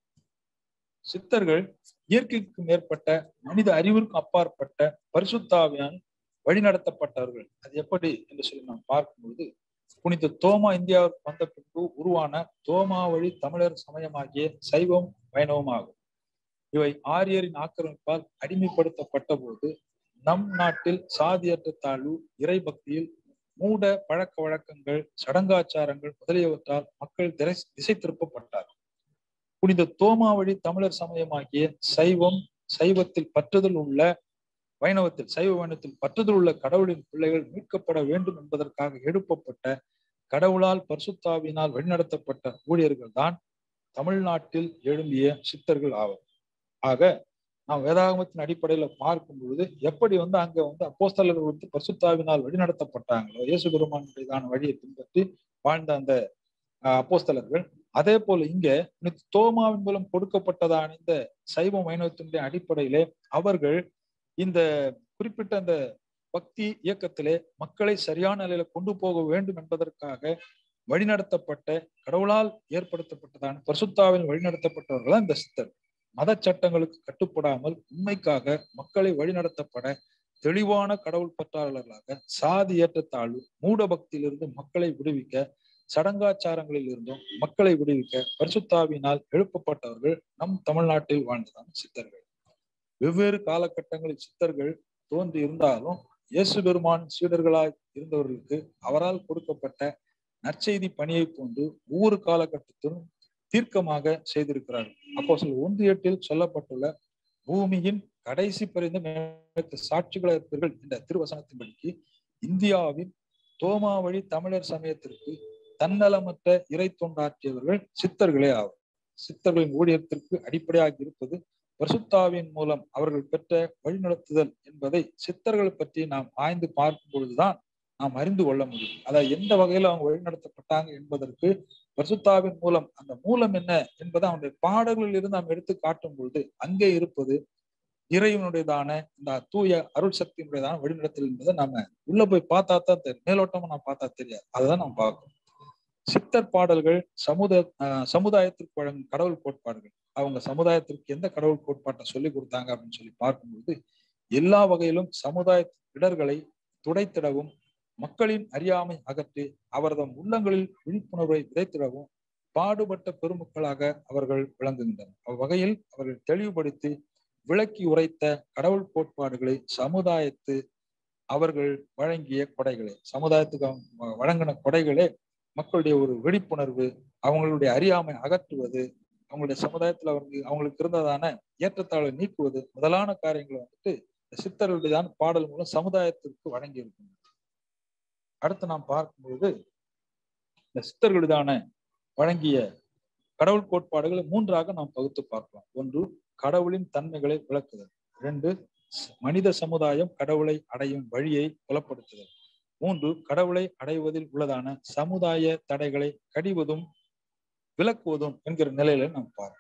சித்தர்கள் இயற்கைக்கு மேற்பட்ட மனித அறிவிற்கும் அப்பாற்பட்ட பரிசுத்தாவியான் வழிநடத்தப்பட்டவர்கள் அது எப்படி என்று சொல்லி நாம் பார்க்கும் பொழுது புனித தோமா இந்தியாவுக்கு வந்த பின்பு உருவான தோமா வழி தமிழர் சமயமாகிய சைவம் வைணவம் ஆகும் இவை ஆரியரின் ஆக்கிரமிப்பால் அடிமைப்படுத்தப்பட்ட போது நம் நாட்டில் சாதியற்ற தாழ்வு இறை பக்தியில் மூட பழக்க வழக்கங்கள் சடங்காச்சாரங்கள் முதலியவற்றால் மக்கள் திரை திசை திருப்பப்பட்டார் புனித தோமா வழி தமிழர் சமயமாகிய சைவம் சைவத்தில் பற்றுதல் உள்ள வைணவத்தில் சைவ வைணவத்தில் பற்றுதல் உள்ள கடவுளின் பிள்ளைகள் மீட்கப்பட வேண்டும் என்பதற்காக எழுப்பப்பட்ட கடவுளால் பரிசுத்தாவினால் வழிநடத்தப்பட்ட ஊழியர்கள் தான் தமிழ்நாட்டில் எழும்பிய சித்தர்கள் ஆவர் ஆக நாம் வேதாகமத்தின் அடிப்படையில பார்க்கும் பொழுது எப்படி வந்து அங்க வந்து அப்போஸ்தலர்கள் வந்து பரிசுத்தாவினால் வழிநடத்தப்பட்டாங்களோ இயேசு பெருமானுடையதான வழியை பின்பற்றி வாழ்ந்த அந்த அப்போஸ்தலர்கள் அதே போல இங்க தோமாவின் மூலம் கொடுக்கப்பட்டதான இந்த சைவ வைணவத்தினுடைய அடிப்படையிலே அவர்கள் இந்த குறிப்பிட்ட அந்த பக்தி இயக்கத்திலே மக்களை சரியான நிலையில கொண்டு போக வேண்டும் என்பதற்காக வழிநடத்தப்பட்ட கடவுளால் ஏற்படுத்தப்பட்டதான பரிசுத்தாவில் வழிநடத்தப்பட்டவர்கள் இந்த சித்தர் மத சட்டங்களுக்கு கட்டுப்படாமல் உண்மைக்காக மக்களை வழிநடத்தப்பட தெளிவான கடவுள் பற்றாளர்களாக சாதி ஏற்றத்தாழ்வு மூட பக்தியிலிருந்து மக்களை விடுவிக்க சடங்காச்சாரங்களில் இருந்தும் மக்களை விடுவிக்க பரிசுத்தாவினால் எழுப்பப்பட்டவர்கள் நம் தமிழ்நாட்டில் வாழ்ந்ததான சித்தர்கள் வெவ்வேறு காலகட்டங்களில் சித்தர்கள் தோன்றி இருந்தாலும் இயேசு பெருமான் சீடர்களாய் இருந்தவர்களுக்கு அவரால் கொடுக்கப்பட்ட நற்செய்தி பணியை போன்று ஒவ்வொரு காலகட்டத்திலும் தீர்க்கமாக செய்திருக்கிறார்கள் அப்போ சில ஒன்று எட்டில் சொல்லப்பட்டுள்ள பூமியின் கடைசி பரிந்து சாட்சிகளாக இருப்பீர்கள் என்ற திருவசனத்தின்படிக்கு இந்தியாவின் தோமா வழி தமிழர் சமயத்திற்கு தன்னலமற்ற இறை தொண்டாற்றியவர்கள் சித்தர்களே ஆகும் சித்தர்களின் ஊழியத்திற்கு அடிப்படையாக இருப்பது பரிசுத்தாவின் மூலம் அவர்கள் பெற்ற வழிநடத்துதல் என்பதை சித்தர்கள் பற்றி நாம் ஆய்ந்து பார்க்கும் பொழுதுதான் நாம் அறிந்து கொள்ள முடியும் அதாவது எந்த வகையில அவங்க வழிநடத்தப்பட்டாங்க என்பதற்கு பரிசுத்தாவின் மூலம் அந்த மூலம் என்ன என்பதை அவனுடைய பாடல்களில் இருந்து நாம் எடுத்து காட்டும் பொழுது அங்கே இருப்பது இறைவனுடையதான இந்த தூய அருள் சக்தியினுடையதான வழிநடத்தல் என்பதை நாம உள்ள போய் பார்த்தா தான் தெரியும் மேலோட்டமா நான் பார்த்தா தெரியாது அதுதான் நம்ம பார்க்கணும் சித்தர் பாடல்கள் சமுதாய சமுதாயத்திற்கு வழங்கும் கடவுள் கோட்பாடுகள் அவங்க சமுதாயத்திற்கு எந்த கடவுள் கோட்பாட்டை சொல்லி கொடுத்தாங்க அப்படின்னு சொல்லி பார்க்கும்போது எல்லா வகையிலும் சமுதாய இடர்களை துடைத்திடவும் மக்களின் அறியாமை அகற்றி அவரது உள்ளங்களில் விழிப்புணர்வை விதைத்திடவும் பாடுபட்ட பெருமக்களாக அவர்கள் விளங்குகின்றனர் அவ்வகையில் அவர்கள் தெளிவுபடுத்தி விளக்கி உரைத்த கடவுள் கோட்பாடுகளை சமுதாயத்து அவர்கள் வழங்கிய கொடைகளே சமுதாயத்துக்கு வழங்கின கொடைகளே மக்களுடைய ஒரு விழிப்புணர்வு அவங்களுடைய அறியாமை அகற்றுவது அவங்களுடைய சமுதாயத்துல அவங்க அவங்களுக்கு இருந்ததான ஏற்றத்தாழ்வை நீக்குவது முதலான காரியங்களை வந்துட்டு சித்தர்களுடையதான பாடல் மூலம் சமுதாயத்திற்கு வழங்கி இருக்கின்றன அடுத்து நாம் பார்க்கும்போது இந்த சித்தர்களுதான வழங்கிய கடவுள் கோட்பாடுகளை மூன்றாக நாம் பகுத்து பார்க்கலாம் ஒன்று கடவுளின் தன்மைகளை விளக்குதல் இரண்டு மனித சமுதாயம் கடவுளை அடையும் வழியை புலப்படுத்துதல் மூன்று கடவுளை அடைவதில் உள்ளதான சமுதாய தடைகளை கடிவதும் விளக்குவதும் என்கிற நிலையில நாம் பார்க்கிறோம்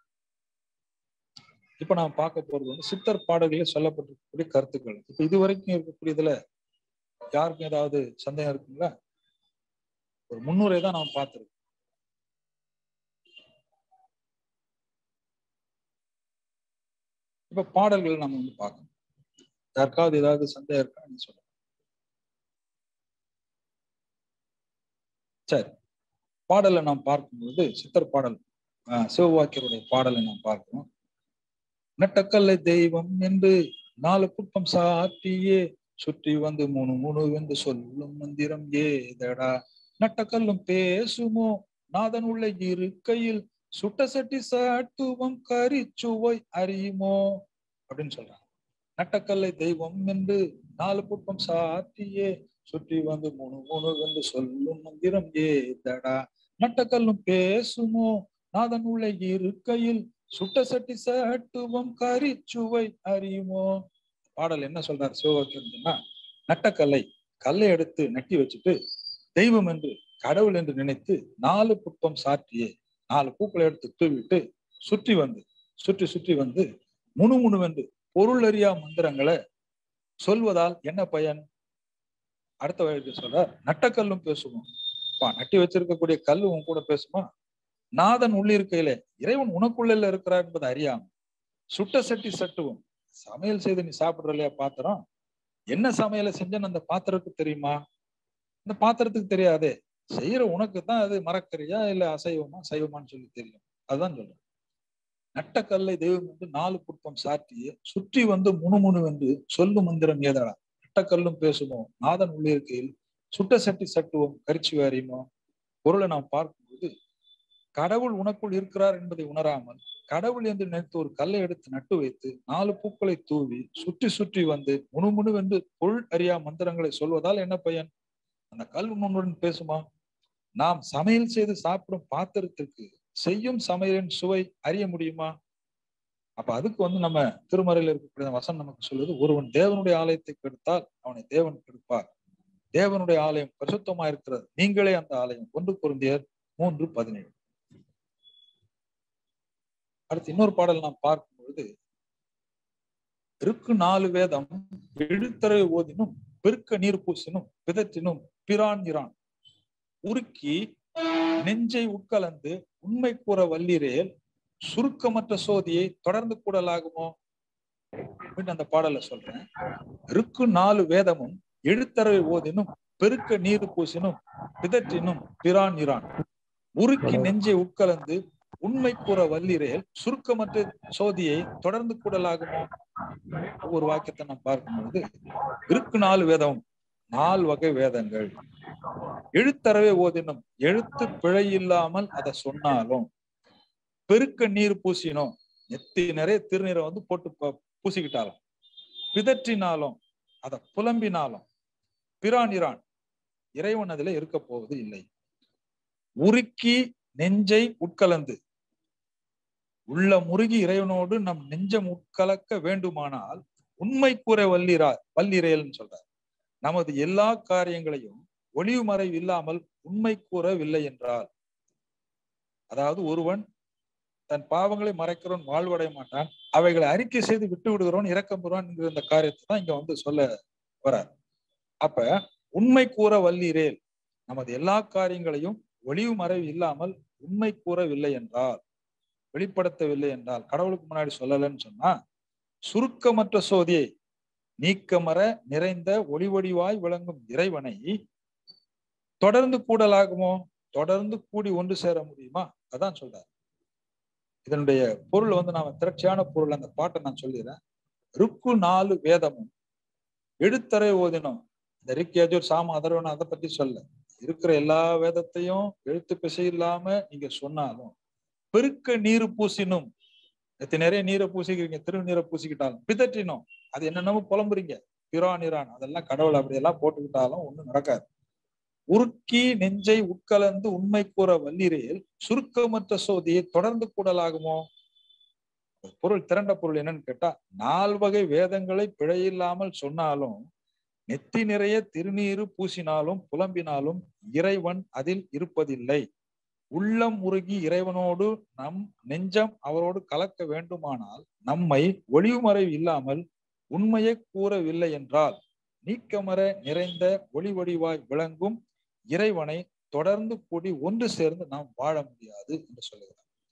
இப்ப நாம் பார்க்க போறது வந்து சித்தர் பாடல்களில் சொல்லப்பட்டிருக்கக்கூடிய கருத்துக்கள் இப்ப இதுவரைக்கும் இருக்கக்கூடியதுல யாருக்கும் ஏதாவது சந்தேகம் இருக்குங்களா ஒரு முன்னுரை தான் நாம் பார்த்திருக்கோம் இப்ப பாடல்கள் நம்ம வந்து பார்க்கணும் யாருக்காவது ஏதாவது சந்தேகம் இருக்கான்னு சொல்லுங்க சரி பாடலை நாம் பார்க்கும்போது சித்தர் பாடல் சிவவாக்கியருடைய பாடலை நாம் பார்க்கிறோம் நட்டக்கல்லை தெய்வம் என்று நாலு குப்பம் சாத்தியே சுற்றி வந்து முணு முணு என்று சொல்லும் மந்திரம் ஏதடா நட்டக்கல்லும் பேசுமோ நாதன் உள்ள இருக்கையில் சுட்ட சட்டி சாட்டுவம் கரிச்சுவை அறியுமோ அப்படின்னு சொல்றாங்க நட்டக்கல்லை தெய்வம் என்று நாலு புட்பம் சாத்தியே சுற்றி வந்து முணு முணு என்று சொல்லும் மந்திரம் ஏதடா நட்டக்கல்லும் பேசுமோ நாதன் உள்ள இருக்கையில் சுட்ட சட்டி சாட்டுவம் கரிச்சுவை அறியுமோ பாடல் என்ன சொல்றாரு சிவபக்தன்னா நட்டக்கல்லை கல்லை எடுத்து நட்டி வச்சுட்டு தெய்வம் என்று கடவுள் என்று நினைத்து நாலு புட்பம் சாற்றியே நாலு பூக்களை எடுத்து தூவிட்டு சுற்றி வந்து சுற்றி சுற்றி வந்து முணு முணுவென்று பொருள் அறியா மந்திரங்களை சொல்வதால் என்ன பயன் அடுத்த வயது சொல்ற நட்டக்கல்லும் பேசுவோம் பா நட்டி வச்சிருக்கக்கூடிய கல்லு உன் கூட பேசுமா நாதன் உள்ளிருக்கையில இறைவன் உனக்குள்ள இருக்கிறார் என்பதை அறியாம சுட்ட சட்டி சட்டுவோம் சமையல் செய்து நீ சாப்பிடுற இல்லையா பாத்திரம் என்ன சமையலை செஞ்சன்னு அந்த பாத்திரத்துக்கு தெரியுமா இந்த பாத்திரத்துக்கு தெரியாதே செய்யற உனக்கு தான் அது மரக்கறியா இல்ல அசைவமா சைவமான்னு சொல்லி தெரியும் அதுதான் சொல்றேன் நட்டக்கல்லை தெய்வம் வந்து நாலு புட்பம் சாற்றிய சுற்றி வந்து முணுமுணு என்று சொல்லும் மந்திரம் ஏதடா நட்டக்கல்லும் பேசுமோ நாதன் உள்ளிருக்கையில் சுட்ட சட்டி சட்டுவோம் கரிச்சி வாரியுமோ பொருளை நாம் பார்க்கும்போது கடவுள் உனக்குள் இருக்கிறார் என்பதை உணராமல் கடவுள் என்று நினைத்து ஒரு கல்லை எடுத்து நட்டு வைத்து நாலு பூக்களை தூவி சுற்றி சுற்றி வந்து முணுமுணு என்று பொருள் அறியா மந்திரங்களை சொல்வதால் என்ன பயன் அந்த கல் உன்னுடன் பேசுமா நாம் சமையல் செய்து சாப்பிடும் பாத்திரத்திற்கு செய்யும் சமையலின் சுவை அறிய முடியுமா அப்ப அதுக்கு வந்து நம்ம திருமறையில் இருக்கக்கூடிய வசனம் நமக்கு சொல்லுது ஒருவன் தேவனுடைய ஆலயத்தை கெடுத்தால் அவனை தேவன் கெடுப்பார் தேவனுடைய ஆலயம் பரிசுத்தமா இருக்கிறது நீங்களே அந்த ஆலயம் ஒன்று பொருந்தியர் மூன்று பதினேழு அடுத்து இன்னொரு பாடல் நாம் பார்க்கும் பொழுது இருக்கு நாலு வேதம் எழுத்தரை ஓதினும் பெருக்க நீர் பூசினும் பிதற்றினும் பிரான் இரான் உருக்கி நெஞ்சை உட்கலந்து உண்மை கூற வல்லீரேல் சுருக்கமற்ற சோதியை தொடர்ந்து கூடலாகுமோ அந்த பாடல சொல்றேன் இருக்கு நாலு வேதமும் எழுத்தரவை ஓதினும் பெருக்க நீர் பூசினும் பிதற்றினும் பிரான் இரான் உருக்கி நெஞ்சை உட்கலந்து உண்மை கூற வல்லிரேல் சுருக்கமற்ற சோதியை தொடர்ந்து கூடலாகுமோ ஒவ்வொரு வாக்கியத்தை நாம் பார்க்கும்பொழுது இருக்கு நாலு வேதம் நாலு வகை வேதங்கள் எழுத்தரவே ஓதினும் எழுத்து பிழை இல்லாமல் அதை சொன்னாலும் பெருக்க நீர் பூசினோம் நெத்தி நிறைய திருநீரை வந்து போட்டு பூசிக்கிட்டாலும் பிதற்றினாலும் அதை புலம்பினாலும் பிரானிரான் இறைவன் அதுல இருக்க போவது இல்லை உருக்கி நெஞ்சை உட்கலந்து உள்ள முருகி இறைவனோடு நம் நெஞ்சம் உட்கலக்க வேண்டுமானால் உண்மை கூற வல்லிரா வல்லிரையல்னு சொல்றார் நமது எல்லா காரியங்களையும் ஒளிவு மறைவு இல்லாமல் உண்மை கூறவில்லை என்றால் அதாவது ஒருவன் தன் பாவங்களை மறைக்கிறவன் வாழ்வடைய மாட்டான் அவைகளை அறிக்கை செய்து விட்டு விடுகிறவன் இறக்கம் பெறுவான் என்கிற இந்த காரியத்தை தான் இங்க வந்து சொல்ல வரார் அப்ப உண்மை கூற வல்லீரேல் நமது எல்லா காரியங்களையும் ஒளிவு மறைவு இல்லாமல் உண்மை கூறவில்லை என்றால் வெளிப்படுத்தவில்லை என்றால் கடவுளுக்கு முன்னாடி சொல்லலைன்னு சொன்னா சுருக்கமற்ற சோதியை நீக்கமர நிறைந்த ஒளிவடிவாய் விளங்கும் இறைவனை தொடர்ந்து கூடலாகுமோ தொடர்ந்து கூடி ஒன்று சேர முடியுமா அதான் சொல்றாரு இதனுடைய பொருள் வந்து நாம திரட்சியான பொருள் அந்த பாட்டை நான் சொல்லிடுறேன் ருக்கு நாலு வேதமும் எழுத்தரை ஓதினோம் இந்த ரிக்கேஜூர் சாம அதர்வனம் அதை பத்தி சொல்ல இருக்கிற எல்லா வேதத்தையும் எழுத்து பிசை இல்லாம நீங்க சொன்னாலும் பெருக்க நீர் பூசினும் நேற்று நிறைய நீரை பூசிக்கிறீங்க திருநீரை பூசிக்கிட்டாலும் பிதற்றினோம் அது என்னென்னமோ புலம்புறீங்க பிரான் இரான் அதெல்லாம் கடவுள் அப்படியெல்லாம் போட்டுக்கிட்டாலும் ஒண்ணும் நடக்காது உருக்கி நெஞ்சை உட்கலந்து உண்மை கூற வல்லிரையில் சுருக்கமற்ற சோதியை தொடர்ந்து கூடலாகுமோ பொருள் திரண்ட பொருள் என்னன்னு கேட்டா நால்வகை வேதங்களை பிழையில்லாமல் சொன்னாலும் நெத்தி நிறைய திருநீரு பூசினாலும் புலம்பினாலும் இறைவன் அதில் இருப்பதில்லை உள்ளம் உருகி இறைவனோடு நம் நெஞ்சம் அவரோடு கலக்க வேண்டுமானால் நம்மை ஒளிவுமறைவு இல்லாமல் உண்மையை கூறவில்லை என்றால் நீக்கமர நிறைந்த ஒளி வடிவாய் விளங்கும் இறைவனை தொடர்ந்து கூடி ஒன்று சேர்ந்து நாம் வாழ முடியாது என்று சொல்லுகிறார்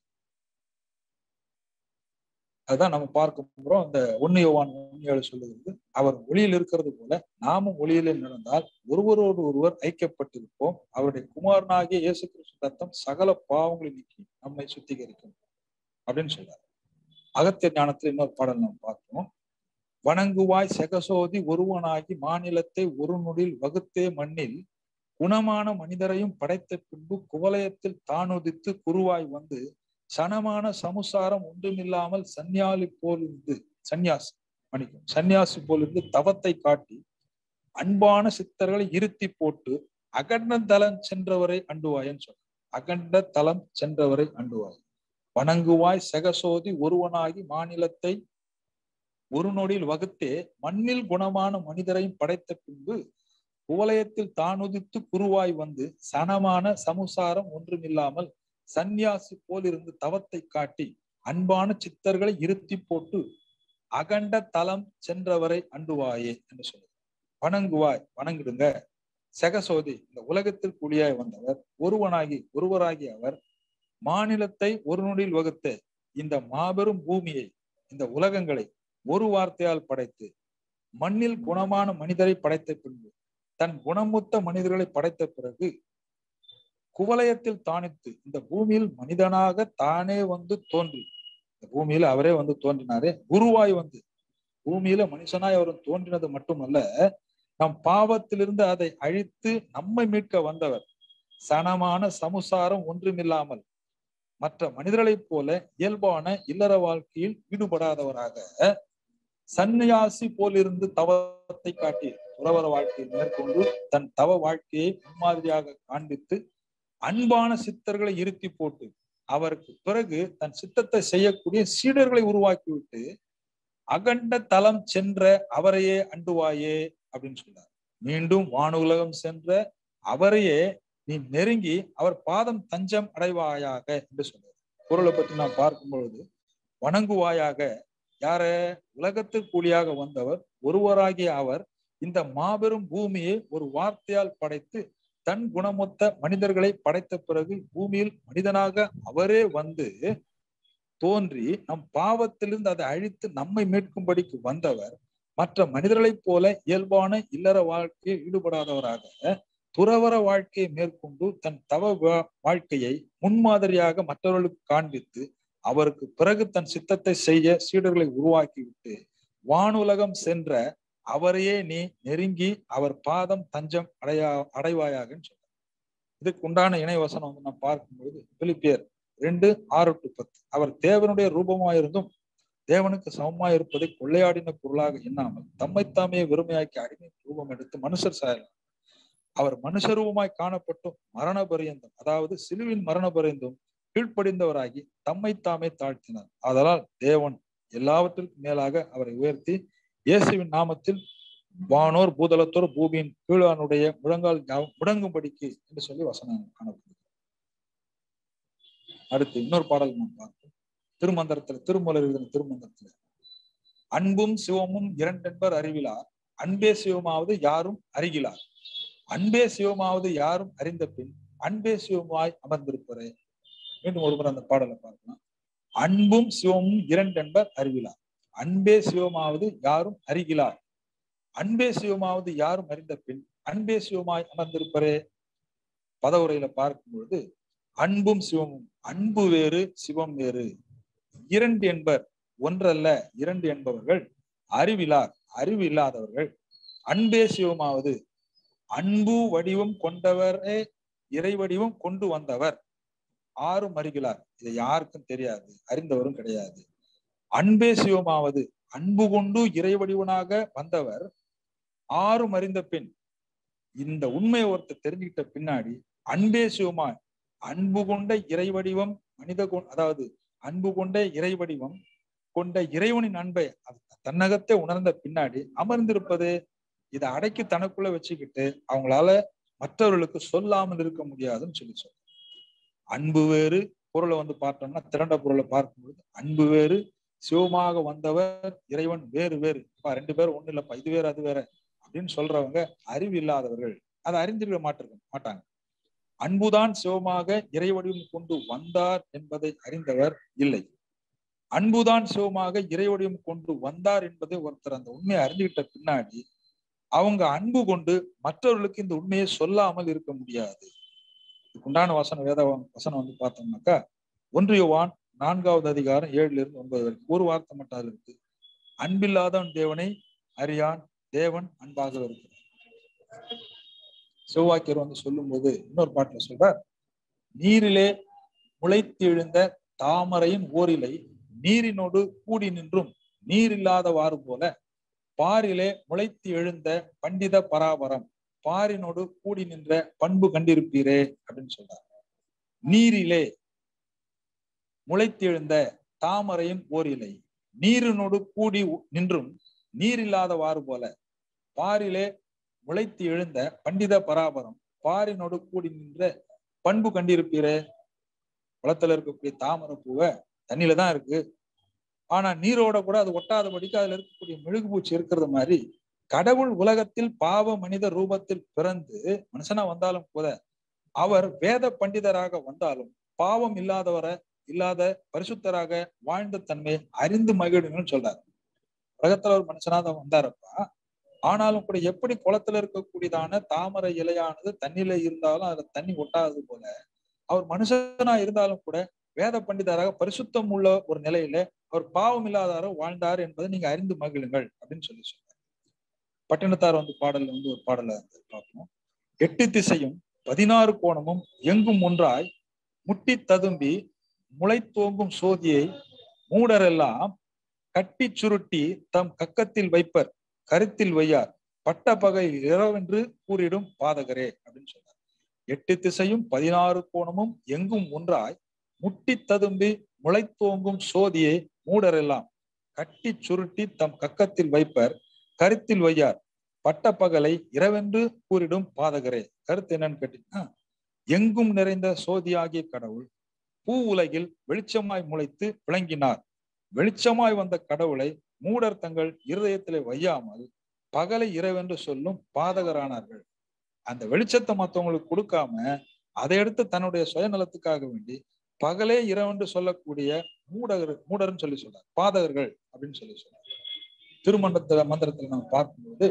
அதுதான் நம்ம பார்க்கும் போறோம் அந்த ஒன்னு யோவான் ஒன்னு சொல்லுகிறது அவர் ஒளியில் இருக்கிறது போல நாமும் ஒளியிலே நடந்தால் ஒருவரோடு ஒருவர் ஐக்கியப்பட்டிருப்போம் அவருடைய குமாரனாகிய இயேசு கிறிஸ்து ரத்தம் சகல பாவங்களை நீக்கி நம்மை சுத்திகரிக்கும் அப்படின்னு சொல்றாரு அகத்திய ஞானத்துல இன்னொரு பாடல் நம்ம பார்க்கிறோம் வணங்குவாய் செகசோதி ஒருவனாகி மாநிலத்தை ஒரு நொடில் வகுத்தே மண்ணில் குணமான மனிதரையும் படைத்த பின்பு குவலயத்தில் தானுதித்து குருவாய் வந்து சனமான சமுசாரம் ஒன்றுமில்லாமல் சன்னியாலி போல் இருந்து சந்நியாசி மன்னிக்கும் சன்னியாசி போல் இருந்து தவத்தை காட்டி அன்பான சித்தர்களை இருத்தி போட்டு அகண்ட தலம் சென்றவரை அண்டுவாயன்னு சொல்ற அகண்ட தலம் சென்றவரை அண்டுவாய் வணங்குவாய் செகசோதி ஒருவனாகி மாநிலத்தை ஒரு நொடியில் வகுத்தே மண்ணில் குணமான மனிதரையும் படைத்த பின்பு குவலயத்தில் தானுதித்து குருவாய் வந்து சனமான சமுசாரம் ஒன்றுமில்லாமல் சந்நியாசி போல் இருந்து தவத்தை காட்டி அன்பான சித்தர்களை இருத்தி போட்டு அகண்ட தலம் சென்றவரை அண்டுவாயே என்று சொல்லுது வணங்குவாய் வணங்கிடுங்க செகசோதி இந்த உலகத்தில் குழியாய் வந்தவர் ஒருவனாகி ஒருவராகி அவர் மாநிலத்தை ஒரு நொடியில் வகுத்த இந்த மாபெரும் பூமியை இந்த உலகங்களை ஒரு வார்த்தையால் படைத்து மண்ணில் குணமான மனிதரை படைத்த பின்பு தன் குணமுத்த மனிதர்களை படைத்த பிறகு குவலயத்தில் தானித்து இந்த பூமியில் மனிதனாக தானே வந்து தோன்றி இந்த பூமியில அவரே வந்து தோன்றினாரே குருவாய் வந்து பூமியில மனுஷனாய் அவர் தோன்றினது மட்டுமல்ல நம் பாவத்திலிருந்து அதை அழித்து நம்மை மீட்க வந்தவர் சனமான சமுசாரம் ஒன்றுமில்லாமல் மற்ற மனிதர்களைப் போல இயல்பான இல்லற வாழ்க்கையில் ஈடுபடாதவராக சந்நியாசி போலிருந்து தவத்தை காட்டி துறவர வாழ்க்கையை மேற்கொண்டு தன் தவ வாழ்க்கையை முன்மாதிரியாக காண்பித்து அன்பான சித்தர்களை இருத்தி போட்டு அவருக்கு பிறகு தன் சித்தத்தை செய்யக்கூடிய சீடர்களை உருவாக்கிவிட்டு அகண்ட தலம் சென்ற அவரையே அண்டுவாயே அப்படின்னு சொன்னார் மீண்டும் வானுலகம் சென்ற அவரையே நீ நெருங்கி அவர் பாதம் தஞ்சம் அடைவாயாக என்று சொன்னார் பொருளை பற்றி நாம் பார்க்கும் பொழுது வணங்குவாயாக யார உலகத்தில் கூலியாக வந்தவர் ஒருவராகிய அவர் இந்த மாபெரும் பூமியை ஒரு வார்த்தையால் படைத்து தன் குணமொத்த மனிதர்களை படைத்த பிறகு பூமியில் மனிதனாக அவரே வந்து தோன்றி நம் பாவத்திலிருந்து அதை அழித்து நம்மை மீட்கும்படிக்கு வந்தவர் மற்ற மனிதர்களைப் போல இயல்பான இல்லற வாழ்க்கையில் ஈடுபடாதவராக துறவர வாழ்க்கையை மேற்கொண்டு தன் தவ வாழ்க்கையை முன்மாதிரியாக மற்றவர்களுக்கு காண்பித்து அவருக்கு பிறகு தன் சித்தத்தை செய்ய சீடர்களை உருவாக்கிவிட்டு வானுலகம் சென்ற அவரையே நீ நெருங்கி அவர் பாதம் தஞ்சம் அடையா அடைவாயாகன்னு சொல்ற இதுக்கு உண்டான இணைவசனம் வந்து நாம் பார்க்கும்பொழுது பிலிப்பியர் ரெண்டு ஆறு டு பத்து அவர் தேவனுடைய ரூபமாயிருந்தும் தேவனுக்கு சமமாய் இருப்பதை கொள்ளையாடின பொருளாக எண்ணாமல் தம்மைத்தாமே வெறுமையாக்கி அடிமை ரூபம் எடுத்து மனுஷர் சாயலாம் அவர் மனுஷரூபமாய் காணப்பட்டும் மரண பரியந்தம் அதாவது சிலுவின் மரண பரியந்தம் கீழ்ப்படிந்தவராகி தம்மைத்தாமே தாழ்த்தினார் அதனால் தேவன் எல்லாவற்றிற்கும் மேலாக அவரை உயர்த்தி இயேசுவின் நாமத்தில் வானோர் பூதலத்தோர் பூமியின் கீழானுடைய முழங்கால் முடங்கும்படிக்கு என்று சொல்லி வசனம் காணப்படுகிறது அடுத்து இன்னொரு பாடல் நாம் பார்ப்போம் திருமந்திரத்துல திருமலர் எழுதின திருமந்திரத்துல அன்பும் சிவமும் இரண்டென்பர் அறிவிலார் அன்பே சிவமாவது யாரும் அறிகிலார் அன்பே சிவமாவது யாரும் அறிந்த பின் அன்பே சிவமாய் அமர்ந்திருப்பரே மீண்டும் ஒருமுறை அந்த பாடலை பார்க்கலாம் அன்பும் சிவமும் இரண்டென்பர் அறிவிலார் அன்பே சிவமாவது யாரும் அறிகிலார் அன்பே சிவமாவது யாரும் அறிந்த பின் அன்பே சிவமாய் அமர்ந்திருப்பரே பதவுரையில பார்க்கும் பொழுது அன்பும் சிவமும் அன்பு வேறு சிவம் வேறு இரண்டு என்பர் ஒன்றல்ல இரண்டு என்பவர்கள் அறிவிலார் அறிவு இல்லாதவர்கள் அன்பே சிவமாவது அன்பு வடிவம் கொண்டவரே இறை வடிவம் கொண்டு வந்தவர் ஆறும் அறிகிறார் இதை யாருக்கும் தெரியாது அறிந்தவரும் கிடையாது அன்பே சிவமாவது அன்பு கொண்டு இறை வடிவனாக வந்தவர் ஆறும் அறிந்த பின் இந்த உண்மையை ஒருத்தர் தெரிஞ்சுக்கிட்ட பின்னாடி அன்பே சிவமாய் அன்பு கொண்ட இறை வடிவம் மனித அதாவது அன்பு கொண்ட இறை வடிவம் கொண்ட இறைவனின் அன்பை தன்னகத்தை உணர்ந்த பின்னாடி அமர்ந்திருப்பது இதை அடக்கி தனக்குள்ள வச்சுக்கிட்டு அவங்களால மற்றவர்களுக்கு சொல்லாமல் இருக்க முடியாதுன்னு சொல்லி சொல்ற அன்பு வேறு பொருளை வந்து பார்த்தோம்னா திரண்ட பொருளை பார்க்கும்பொழுது அன்பு வேறு சிவமாக வந்தவர் இறைவன் வேறு வேறு இப்ப ரெண்டு பேரும் ஒண்ணு இல்லப்பா இது வேற அது வேற அப்படின்னு சொல்றவங்க அறிவு இல்லாதவர்கள் அதை அறிந்திருக்க மாட்டிருக்க மாட்டாங்க அன்புதான் சிவமாக இறை வடிவம் கொண்டு வந்தார் என்பதை அறிந்தவர் இல்லை அன்புதான் சிவமாக இறை வடிவம் கொண்டு வந்தார் என்பதை ஒருத்தர் அந்த உண்மையை அறிஞ்சுக்கிட்ட பின்னாடி அவங்க அன்பு கொண்டு மற்றவர்களுக்கு இந்த உண்மையை சொல்லாமல் இருக்க முடியாது உண்டான வசனம் வேத வசனம் வந்து பார்த்தோம்னாக்கா ஒன்றியவான் நான்காவது அதிகாரம் ஏழுல இருந்து ஒன்பது வரைக்கும் ஒரு வார்த்தை மட்டும் அதுல இருக்கு அன்பில்லாதவன் தேவனை அறியான் தேவன் அன்பாக இருக்கிறார் செவ்வாக்கியர் வந்து சொல்லும்போது இன்னொரு பாட்டுல சொல்றார் நீரிலே முளைத்து எழுந்த தாமரையின் ஓரிலை நீரினோடு கூடி நின்றும் நீர் இல்லாதவாறு போல பாரிலே முளைத்து எழுந்த பண்டித பராபரம் பாரினோடு கூடி நின்ற பண்பு கண்டிருப்பீரே அப்படின்னு சொல்றார் நீரிலே முளைத்து எழுந்த தாமரையின் ஓரிலை நீரினோடு கூடி நின்றும் நீர் இல்லாதவாறு போல பாரிலே முளைத்து எழுந்த பண்டித பராபரம் பாரினோடு கூடி நின்ற பண்பு கண்டிருப்பீரே குளத்துல இருக்கக்கூடிய தாமரை பூவை தண்ணியில தான் இருக்கு ஆனா நீரோட கூட அது ஒட்டாதபடிக்கு அதுல இருக்கக்கூடிய மெழுகுபூச்சி இருக்கிறது மாதிரி கடவுள் உலகத்தில் பாவ மனித ரூபத்தில் பிறந்து மனுஷனா வந்தாலும் கூட அவர் வேத பண்டிதராக வந்தாலும் பாவம் இல்லாதவரை இல்லாத பரிசுத்தராக வாழ்ந்த தன்மையை அறிந்து மகிழுங்கன்னு சொல்றாரு உலகத்துல ஒரு மனுஷனா தான் வந்தாரப்பா ஆனாலும் கூட எப்படி குளத்துல இருக்கக்கூடியதான தாமரை இலையானது தண்ணியில இருந்தாலும் அதுல தண்ணி ஒட்டாதது போல அவர் மனுஷனா இருந்தாலும் கூட வேத பண்டிதராக பரிசுத்தம் உள்ள ஒரு நிலையில அவர் பாவம் இல்லாதாரோ வாழ்ந்தார் என்பதை நீங்க அறிந்து மகிழுங்கள் அப்படின்னு சொல்லி சொல்றாரு பட்டினத்தார் வந்து பாடல்ல வந்து ஒரு பாடல பார்ப்போம் எட்டு திசையும் பதினாறு கோணமும் எங்கும் ஒன்றாய் முட்டி ததும்பி முளை தோங்கும் சோதியை மூடரெல்லாம் கட்டி சுருட்டி தம் கக்கத்தில் வைப்பர் கருத்தில் வையார் பட்ட பகை இரவென்று கூறிடும் பாதகரே அப்படின்னு சொல்றார் எட்டு திசையும் பதினாறு கோணமும் எங்கும் ஒன்றாய் முட்டி ததும்பி முளைத்தோங்கும் சோதியை மூடரெல்லாம் கட்டி சுருட்டி தம் கக்கத்தில் வைப்பர் கருத்தில் வையார் பட்ட பகலை இரவென்று கூறிடும் பாதகரே கருத்து என்னன்னு கேட்டீங்கன்னா எங்கும் நிறைந்த சோதியாகிய கடவுள் பூ உலகில் வெளிச்சமாய் முளைத்து விளங்கினார் வெளிச்சமாய் வந்த கடவுளை மூடர் தங்கள் இருதயத்திலே வையாமல் பகலை இரவென்று சொல்லும் பாதகரானார்கள் அந்த வெளிச்சத்தை மற்றவங்களுக்கு கொடுக்காம அதை எடுத்து தன்னுடைய சுயநலத்துக்காக வேண்டி பகலே இரவென்று சொல்லக்கூடிய மூடகர் மூடர்னு சொல்லி சொல்றார் பாதகர்கள் அப்படின்னு சொல்லி சொல்றார் திருமண்டத்துல மந்திரத்துல நம்ம பார்க்கும்போது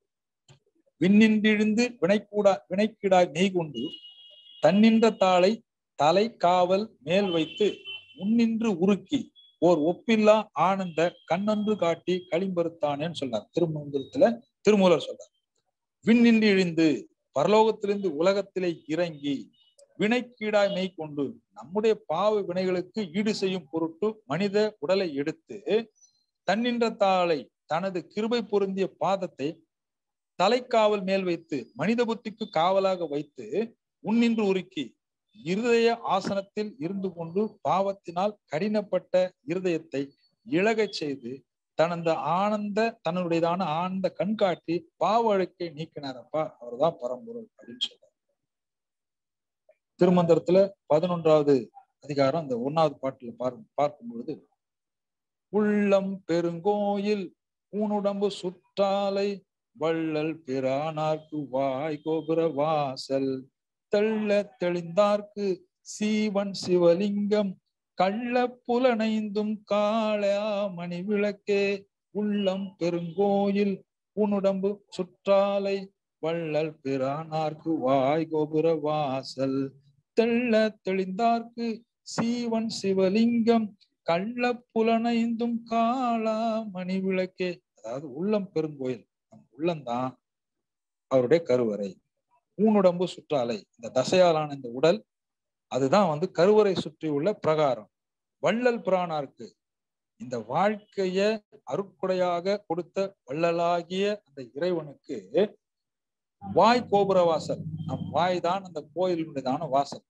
விண்ணின்றிழுந்து வினைக்கூடா வினைக்கீடாய் நெய் கொண்டு தன்னின்ற தாளை தலை காவல் மேல் வைத்து முன்னின்று உருக்கி ஓர் ஒப்பில்லா ஆனந்த கண்ணொன்று காட்டி களிம்பருத்தானேன்னு சொல்றார் திருமந்திரத்துல திருமூலர் சொல்றார் விண்ணின்று இழிந்து பரலோகத்திலிருந்து உலகத்திலே இறங்கி வினைக்கீடாய் மெய் கொண்டு நம்முடைய பாவ வினைகளுக்கு ஈடு செய்யும் பொருட்டு மனித உடலை எடுத்து தன்னின்ற தாளை தனது கிருபை பொருந்திய பாதத்தை தலைக்காவல் மேல் வைத்து மனித புத்திக்கு காவலாக வைத்து உன்னின்று உருக்கி இருதய ஆசனத்தில் இருந்து கொண்டு பாவத்தினால் கடினப்பட்ட இருதயத்தை இழகச் செய்து தனது ஆனந்த தன்னுடையதான ஆனந்த கண்காட்டி பாவ அழுக்கை நீக்கினாரப்பா அவர்தான் பரம்பொருள் அப்படின்னு சொல்றாரு திருமந்திரத்துல பதினொன்றாவது அதிகாரம் அந்த ஒன்னாவது பாட்டுல பார் பார்க்கும் பொழுது உள்ளம் பெருங்கோயில் ஊனுடம்பு சுற்றாலை வள்ளல் பிரானார்க்கு வாய் கோபுர வாசல் தெள்ள தெளிந்தார்க்கு சீவன் சிவலிங்கம் கள்ள புலனைந்தும் காளையா மணி விளக்கே உள்ளம் பெருங்கோயில் உன்னுடம்பு சுற்றாலை வள்ளல் பிரானார்க்கு வாய் கோபுர வாசல் தெள்ள தெளிந்தார்க்கு சீவன் சிவலிங்கம் கள்ள புலனைந்தும் காளா மணி விளக்கே அதாவது உள்ளம் பெருங்கோயில் நம் உள்ளம்தான் அவருடைய கருவறை ஊனுடம்பு சுற்றாலை இந்த தசையாலான இந்த உடல் அதுதான் வந்து கருவறை சுற்றி உள்ள பிரகாரம் வள்ளல் பிரானாருக்கு இந்த வாழ்க்கைய அருட்கொடையாக கொடுத்த வள்ளலாகிய அந்த இறைவனுக்கு வாய் கோபுர வாசல் நம் வாய் தான் அந்த கோயிலுடையதான வாசல்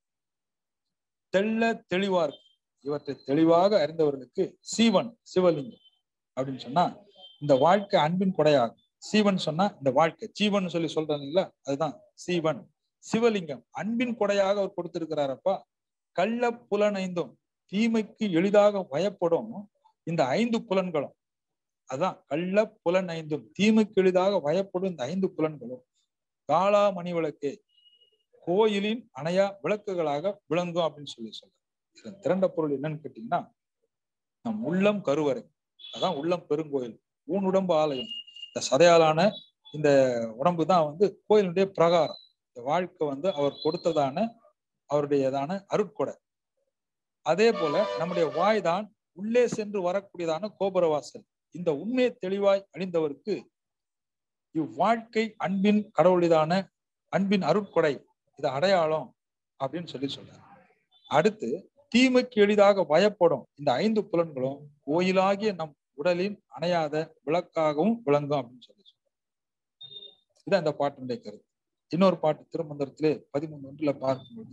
தெள்ள தெளிவா இருக்கு இவற்றை தெளிவாக அறிந்தவர்களுக்கு சீவன் சிவலிங்கம் அப்படின்னு சொன்னா இந்த வாழ்க்கை அன்பின் கொடையாகும் சீவன் சொன்னா இந்த வாழ்க்கை ஜீவன் சொல்லி சொல்றாங்க அதுதான் சீவன் சிவலிங்கம் அன்பின் கொடையாக அவர் கொடுத்திருக்கிறாரப்பா கள்ள புலனைந்தும் தீமைக்கு எளிதாக பயப்படும் இந்த ஐந்து புலன்களும் அதான் கள்ள புலன் ஐந்தும் தீமைக்கு எளிதாக பயப்படும் இந்த ஐந்து புலன்களும் காளா மணி விளக்கே கோயிலின் அணையா விளக்குகளாக விளங்கும் அப்படின்னு சொல்லி சொல்றாரு இதன் திரண்ட பொருள் என்னன்னு கேட்டீங்கன்னா நம் உள்ளம் கருவறை அதான் உள்ளம் பெருங்கோயில் ஊனுடம்பு ஆலயம் இந்த சதையாலான இந்த உடம்பு தான் வந்து கோயிலுடைய பிரகாரம் இந்த வாழ்க்கை வந்து அவர் கொடுத்ததான அவருடையதான அருட்கொடை அதே போல நம்முடைய வாய் தான் உள்ளே சென்று வரக்கூடியதான கோபுர வாசல் இந்த உண்மையை தெளிவாய் அழிந்தவருக்கு இவ்வாழ்க்கை அன்பின் கடவுளிதான அன்பின் அருட்கொடை இது அடையாளம் அப்படின்னு சொல்லி சொல்றாரு அடுத்து தீமைக்கு எளிதாக பயப்படும் இந்த ஐந்து புலன்களும் கோயிலாகிய நம் உடலின் அணையாத விளக்காகவும் விளங்கும் அப்படின்னு சொல்லி சொல்றாரு இதான் இந்த பாட்டினுடைய கருத்து இன்னொரு பாட்டு திருமந்திரத்திலே பதிமூணு ஒன்றுல பார்க்கும்போது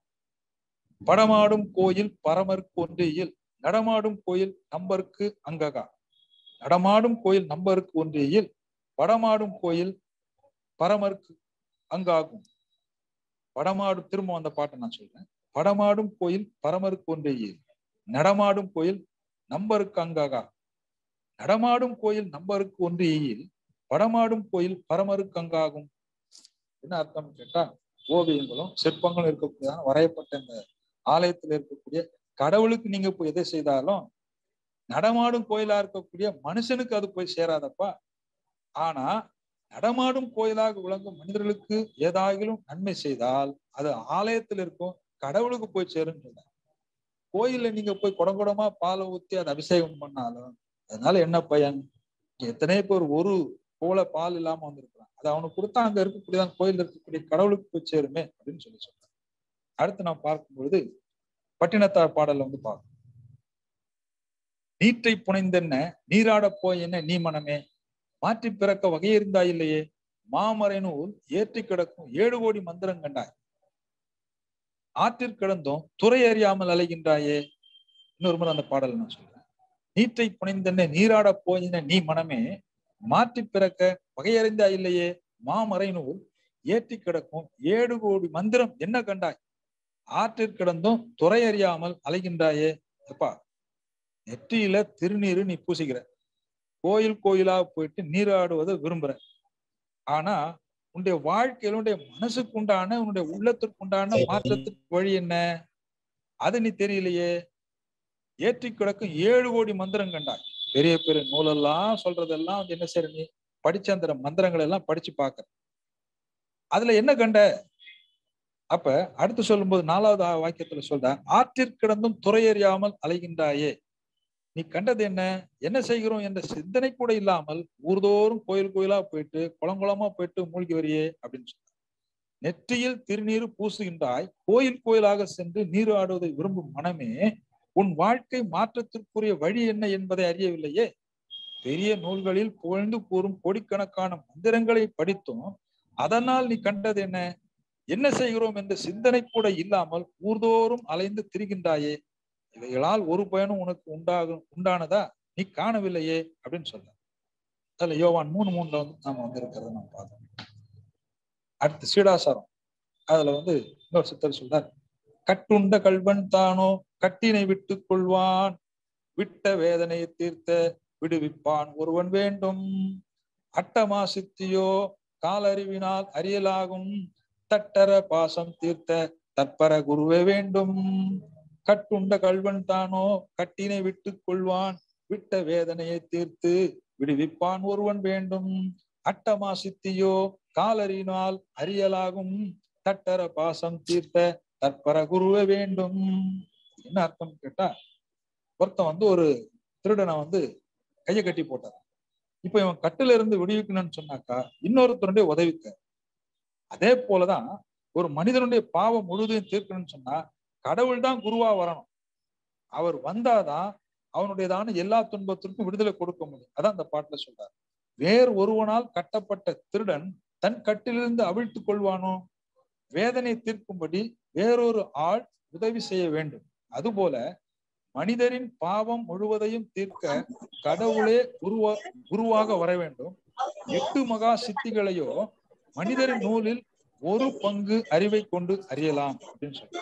படமாடும் கோயில் பரமருக்கு ஒன்றியில் நடமாடும் கோயில் நம்பருக்கு அங்ககா நடமாடும் கோயில் நம்பருக்கு ஒன்றியில் படமாடும் கோயில் பரமருக்கு அங்காகும் படமாடும் திரும்ப அந்த பாட்டை நான் சொல்றேன் படமாடும் கோயில் பரமருக்கு ஒன்றியில் நடமாடும் கோயில் நம்பருக்கு அங்காகா நடமாடும் கோயில் நம்பருக்கு ஒன்றியில் படமாடும் கோயில் பரமருக்கு அங்காகும் என்ன அர்த்தம் கேட்டா ஓவியங்களும் சிற்பங்களும் இருக்கக்கூடியதான வரையப்பட்ட இந்த ஆலயத்தில் இருக்கக்கூடிய கடவுளுக்கு நீங்க போய் எதை செய்தாலும் நடமாடும் கோயிலா இருக்கக்கூடிய மனுஷனுக்கு அது போய் சேராதப்பா ஆனா நடமாடும் கோயிலாக விளங்கும் மனிதர்களுக்கு ஏதாகிலும் நன்மை செய்தால் அது ஆலயத்தில் இருக்கும் கடவுளுக்கு போய் சேரும் சொல்றாங்க கோயில்ல நீங்க போய் குடங்குடமா பாலை ஊத்தி அதை அபிஷேகம் பண்ணாலும் அதனால என்ன பயன் எத்தனை பேர் ஒரு போல பால் இல்லாம வந்திருக்கிறான் அது அவனுக்கு கொடுத்தா அங்க இருக்கக்கூடியதான் கோயில் இருக்கக்கூடிய கடவுளுக்கு போய் சேருமே அப்படின்னு சொல்லி சொல்றாங்க அடுத்து நான் பார்க்கும்பொழுது பட்டினத்தார் பாடல்ல வந்து பார்க்கணும் நீற்றை புனைந்தென்ன நீராட போய் என்ன நீ மனமே மாற்றி பிறக்க வகையிருந்தாய் இல்லையே மாமறை நூல் ஏற்றி கிடக்கும் ஏழு கோடி மந்திரம் கண்டாய் ஆற்றில் கிடந்தும் துறை அறியாமல் அலைகின்றாயே இன்னொரு முறை அந்த பாடல் நான் சொல்றேன் நீற்றை புனைந்தென்ன நீராட போயின நீ மனமே மாற்றி பிறக்க வகையறிந்தாய் இல்லையே மாமறை நூல் ஏற்றி கிடக்கும் ஏழு கோடி மந்திரம் என்ன கண்டாய் ஆற்றில் கிடந்தும் துறை அறியாமல் அலைகின்றாயே எப்பா நெற்றியில திருநீரு நீ பூசிக்கிற கோயில் கோயிலா போயிட்டு நீராடுவதை விரும்புற ஆனா உன்னுடைய வாழ்க்கையில உன்னுடைய மனசுக்கு உண்டான உன்னுடைய உள்ளத்திற்கு உண்டான மாற்றத்துக்கு வழி என்ன அது நீ தெரியலையே ஏற்றி கிடக்கும் ஏழு கோடி மந்திரம் கண்டாய் பெரிய பெரிய நூலெல்லாம் சொல்றதெல்லாம் வந்து என்ன செய்யற நீ படிச்ச அந்த மந்திரங்கள் எல்லாம் படிச்சு பாக்குற அதுல என்ன கண்ட அப்ப அடுத்து சொல்லும்போது நாலாவது வாக்கியத்துல சொல்ற ஆற்றிற் கிடந்தும் துறையறியாமல் அலைகின்றாயே நீ கண்டது என்ன என்ன செய்கிறோம் என்ற சிந்தனை கூட இல்லாமல் ஊர்தோறும் கோயில் கோயிலா போயிட்டு குளங்குளமா போயிட்டு மூழ்கி வரியே அப்படின்னு சொல்ற நெற்றியில் திருநீர் பூசுகின்றாய் கோயில் கோயிலாக சென்று நீர் ஆடுவதை விரும்பும் மனமே உன் வாழ்க்கை மாற்றத்திற்குரிய வழி என்ன என்பதை அறியவில்லையே பெரிய நூல்களில் புகழ்ந்து கூறும் கோடிக்கணக்கான மந்திரங்களை படித்தும் அதனால் நீ கண்டது என்ன என்ன செய்கிறோம் என்ற சிந்தனை கூட இல்லாமல் ஊர்தோறும் அலைந்து திரிகின்றாயே இவைகளால் ஒரு பயனும் உனக்கு உண்டாகும் உண்டானதா நீ காணவில்லையே அப்படின்னு சொல்ற அதுல யோவான் மூணு மூணுல வந்து நாம வந்து இருக்கிறத நம்ம பார்த்தோம் அடுத்து சீடாசாரம் அதுல வந்து இன்னொரு சித்தர் சொல்றார் கட்டுண்ட கல்வன் தானோ கட்டினை விட்டு கொள்வான் விட்ட வேதனையை தீர்த்த விடுவிப்பான் ஒருவன் வேண்டும் அட்டமா சித்தியோ காலறிவினால் அறியலாகும் தட்டர பாசம் தீர்த்த தற்பர குருவே வேண்டும் கட்டுண்ட கல்வன் தானோ கட்டினை விட்டு கொள்வான் விட்ட வேதனையை தீர்த்து விடுவிப்பான் ஒருவன் வேண்டும் அட்டமா சித்தியோ காலறினால் அறியலாகும் தட்டர பாசம் தீர்த்த தற்பர குருவே வேண்டும் என்ன அர்த்தம் கேட்டா ஒருத்தன் வந்து ஒரு திருடனை வந்து கையை கட்டி போட்டார் இப்ப இவன் கட்டுல இருந்து விடுவிக்கணும்னு சொன்னாக்கா இன்னொருத்தருடைய உதவிக்க அதே போலதான் ஒரு மனிதனுடைய பாவம் முழுவதையும் தீர்க்கணும்னு சொன்னா கடவுள் தான் குருவா வரணும் அவர் வந்தாதான் அவனுடையதான எல்லா துன்பத்திற்கும் விடுதலை கொடுக்க முடியும் அதான் அந்த பாட்டுல சொல்றாரு வேறு ஒருவனால் கட்டப்பட்ட திருடன் தன் கட்டிலிருந்து அவிழ்த்து கொள்வானோ வேதனை தீர்க்கும்படி வேறொரு ஆள் உதவி செய்ய வேண்டும் அதுபோல மனிதரின் பாவம் முழுவதையும் தீர்க்க கடவுளே குருவா குருவாக வர வேண்டும் எட்டு மகா சித்திகளையோ மனிதரின் நூலில் ஒரு பங்கு அறிவை கொண்டு அறியலாம் அப்படின்னு சொல்லி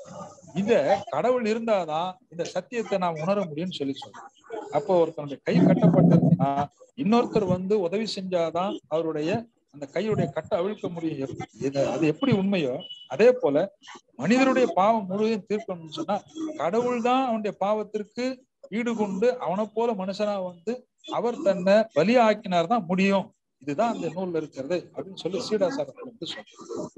இத கடவுள் இருந்தாதான் இந்த சத்தியத்தை நாம் உணர முடியும்னு சொல்லி சொல்றோம் அப்போ ஒருத்தனுடைய கை கட்டப்பட்டிருக்குன்னா இன்னொருத்தர் வந்து உதவி செஞ்சாதான் அவருடைய அந்த கையுடைய கட்டை அவிழ்க்க முடியும் இது அது எப்படி உண்மையோ அதே போல மனிதனுடைய பாவம் முழுவதும் தீர்க்கணும்னு சொன்னா கடவுள் தான் அவனுடைய பாவத்திற்கு ஈடு கொண்டு அவனை போல மனுஷனா வந்து அவர் தன்னை பலியாக்கினார் தான் முடியும் இதுதான் அந்த நூல்ல இருக்கிறது அப்படின்னு சொல்லி சீடாசாரத்துல வந்து சொல்றோம்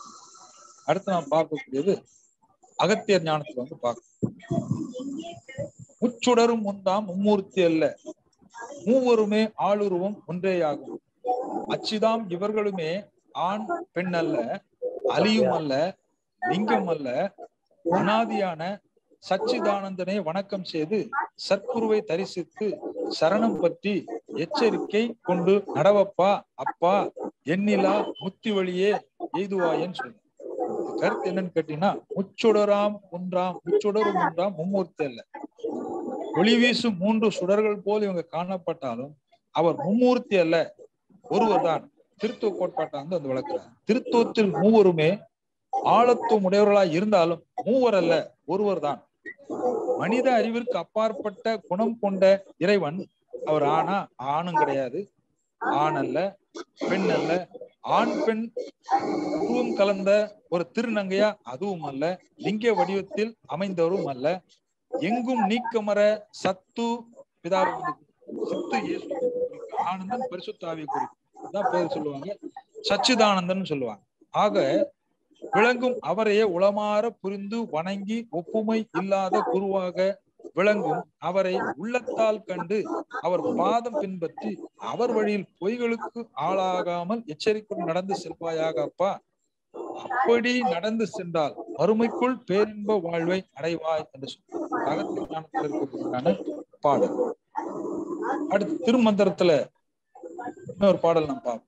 அடுத்து நாம் பார்க்கக்கூடியது அகத்தியர் ஞானத்துல வந்து பார்க்கணும் முச்சுடரும் முந்தாம் மும்மூர்த்தி அல்ல மூவருமே ஆளுருவம் ஒன்றேயாகும் அச்சுதாம் இவர்களுமே ஆண் பெண் அல்ல அலியும் அல்ல லிங்கம் அல்ல அனாதியான சச்சிதானந்தனை வணக்கம் செய்து சத்குருவை தரிசித்து சரணம் பற்றி எச்சரிக்கை கொண்டு நடவப்பா அப்பா எண்ணிலா முத்தி வழியே எய்துவாயன்னு சொல்லு கருத்து என்னன்னு கேட்டீங்கன்னா முச்சுடராம் ஒன்றாம் முச்சுடரும் ஒன்றாம் மும்மூர்த்தி அல்ல ஒளி வீசும் மூன்று சுடர்கள் போல் இவங்க காணப்பட்டாலும் அவர் மும்மூர்த்தி அல்ல ஒருவர் தான் திருத்துவ கோட்பாட்டை வந்து வந்து விளக்குறார் திருத்துவத்தில் மூவருமே ஆழத்துவம் உடையவர்களாய் இருந்தாலும் மூவர் அல்ல ஒருவர் தான் மனித அறிவிற்கு அப்பாற்பட்ட குணம் கொண்ட இறைவன் அவர் ஆனா ஆணும் கிடையாது ஆண் அல்ல பெண் அல்ல ஆண் பெண் உருவம் கலந்த ஒரு திருநங்கையா அதுவும் அல்ல லிங்க வடிவத்தில் அமைந்தவரும் அல்ல எங்கும் நீக்கமர சத்து பிதாவை வந்து சித்து இயேசு ஆனந்தன் பரிசுத்தாவி குறிப்பு தான் பேர் சொல்லுவாங்க சச்சிதானந்தன் சொல்லுவாங்க ஆக விளங்கும் அவரையே உளமாற புரிந்து வணங்கி ஒப்புமை இல்லாத குருவாக விளங்கும் அவரை உள்ளத்தால் கண்டு அவர் பாதம் பின்பற்றி அவர் வழியில் பொய்களுக்கு ஆளாகாமல் எச்சரிக்கையுடன் நடந்து செல்வாயாக அப்பா அப்படி நடந்து சென்றால் வறுமைக்குள் பேரின்ப வாழ்வை அடைவாய் என்று சொல்றார் அகத்திய ஞானத்தில் இருக்கக்கூடியதான பாடல் அடுத்து திருமந்திரத்துல இன்னொரு பாடல் நம்ம பார்ப்போம்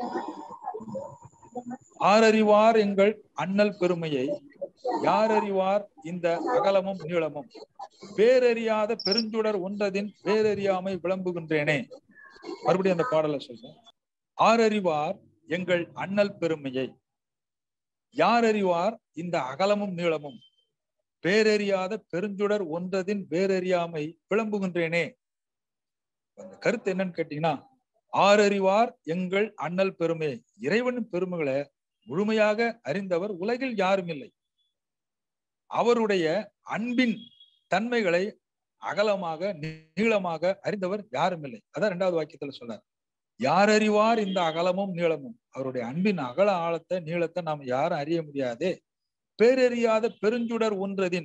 ஆரறிவார் எங்கள் அண்ணல் பெருமையை யார் அறிவார் இந்த அகலமும் நீளமும் பேரறியாத பெருஞ்சுடர் ஒன்றதின் பேரறியாமை விளம்புகின்றேனே மறுபடியும் அந்த பாடலை சொல்றேன் ஆரறிவார் எங்கள் அண்ணல் பெருமையை யார் அறிவார் இந்த அகலமும் நீளமும் பேரறியாத பெருஞ்சுடர் ஒன்றதின் பேரறியாமை விளம்புகின்றேனே அந்த கருத்து என்னன்னு கேட்டீங்கன்னா ஆரறிவார் எங்கள் அண்ணல் பெருமை இறைவனின் பெருமைகளை முழுமையாக அறிந்தவர் உலகில் யாரும் இல்லை அவருடைய அன்பின் தன்மைகளை அகலமாக நீளமாக அறிந்தவர் யாரும் இல்லை அதான் இரண்டாவது வாக்கியத்துல சொல்றார் யார் அறிவார் இந்த அகலமும் நீளமும் அவருடைய அன்பின் அகல ஆழத்தை நீளத்தை நாம் யாரும் அறிய முடியாதே பேரறியாத பெருஞ்சுடர் ஒன்றதின்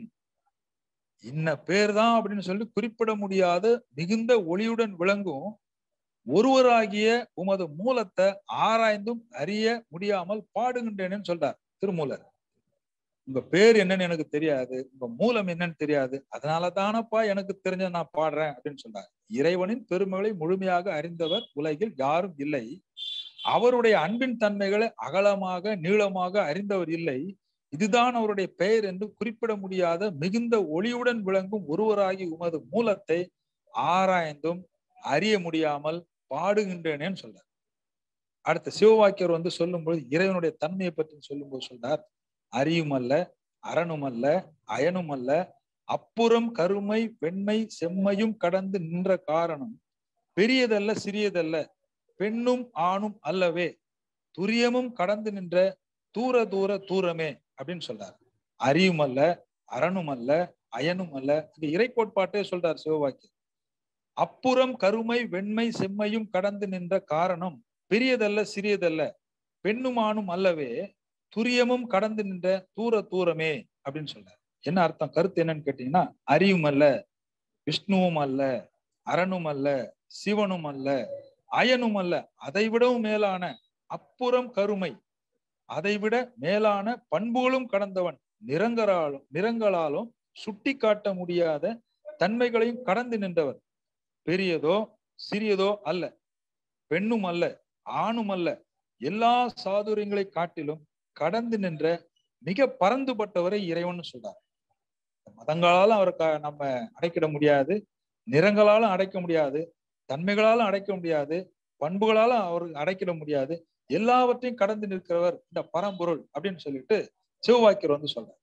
இன்ன பேர் தான் அப்படின்னு சொல்லி குறிப்பிட முடியாத மிகுந்த ஒளியுடன் விளங்கும் ஒருவராகிய உமது மூலத்தை ஆராய்ந்தும் அறிய முடியாமல் பாடுகின்றேன்னு சொல்றார் திருமூலர் உங்க பேர் என்னன்னு எனக்கு தெரியாது உங்க மூலம் என்னன்னு தெரியாது அதனால தானப்பா எனக்கு தெரிஞ்ச நான் பாடுறேன் அப்படின்னு சொல்றார் இறைவனின் பெருமைகளை முழுமையாக அறிந்தவர் உலகில் யாரும் இல்லை அவருடைய அன்பின் தன்மைகளை அகலமாக நீளமாக அறிந்தவர் இல்லை இதுதான் அவருடைய பெயர் என்று குறிப்பிட முடியாத மிகுந்த ஒளியுடன் விளங்கும் ஒருவராகி உமது மூலத்தை ஆராய்ந்தும் அறிய முடியாமல் பாடுகின்றேனேன்னு சொல்றார் அடுத்த சிவவாக்கியர் வந்து சொல்லும்போது இறைவனுடைய தன்மையை பற்றி சொல்லும்போது சொல்றார் அறியும் அல்ல அரணும் அல்ல அயனும் அல்ல அப்புறம் கருமை வெண்மை செம்மையும் கடந்து நின்ற காரணம் பெரியதல்ல சிறியதல்ல பெண்ணும் ஆணும் அல்லவே துரியமும் கடந்து நின்ற தூர தூர தூரமே அப்படின்னு சொல்றார் அறியும் அல்ல அரணும் அல்ல அயனும் அல்ல இது இறை கோட்பாட்டே சொல்றார் சிவவாக்கியம் அப்புறம் கருமை வெண்மை செம்மையும் கடந்து நின்ற காரணம் பெரியதல்ல சிறியதல்ல பெண்ணும் ஆணும் அல்லவே துரியமும் கடந்து நின்ற தூர தூரமே அப்படின்னு சொல்றார் என்ன அர்த்தம் கருத்து என்னன்னு கேட்டீங்கன்னா அறியும் அல்ல விஷ்ணுவும் அல்ல அரணும் அல்ல சிவனும் அல்ல அயனும் அல்ல அதை விடவும் மேலான அப்புறம் கருமை அதைவிட மேலான பண்புகளும் கடந்தவன் நிறங்களாலும் நிறங்களாலும் சுட்டி காட்ட முடியாத தன்மைகளையும் கடந்து நின்றவர் பெரியதோ சிறியதோ அல்ல பெண்ணும் அல்ல ஆணும் அல்ல எல்லா சாதுரியங்களை காட்டிலும் கடந்து நின்ற மிக பறந்துபட்டவரை இறைவன் சொல்றார் மதங்களாலும் அவரை நம்ம அடைக்கிட முடியாது நிறங்களாலும் அடைக்க முடியாது தன்மைகளாலும் அடைக்க முடியாது பண்புகளாலும் அவருக்கு அடைக்கிட முடியாது எல்லாவற்றையும் கடந்து நிற்கிறவர் இந்த பரம்பொருள் அப்படின்னு சொல்லிட்டு சிவவாக்கியர் வந்து சொல்றார்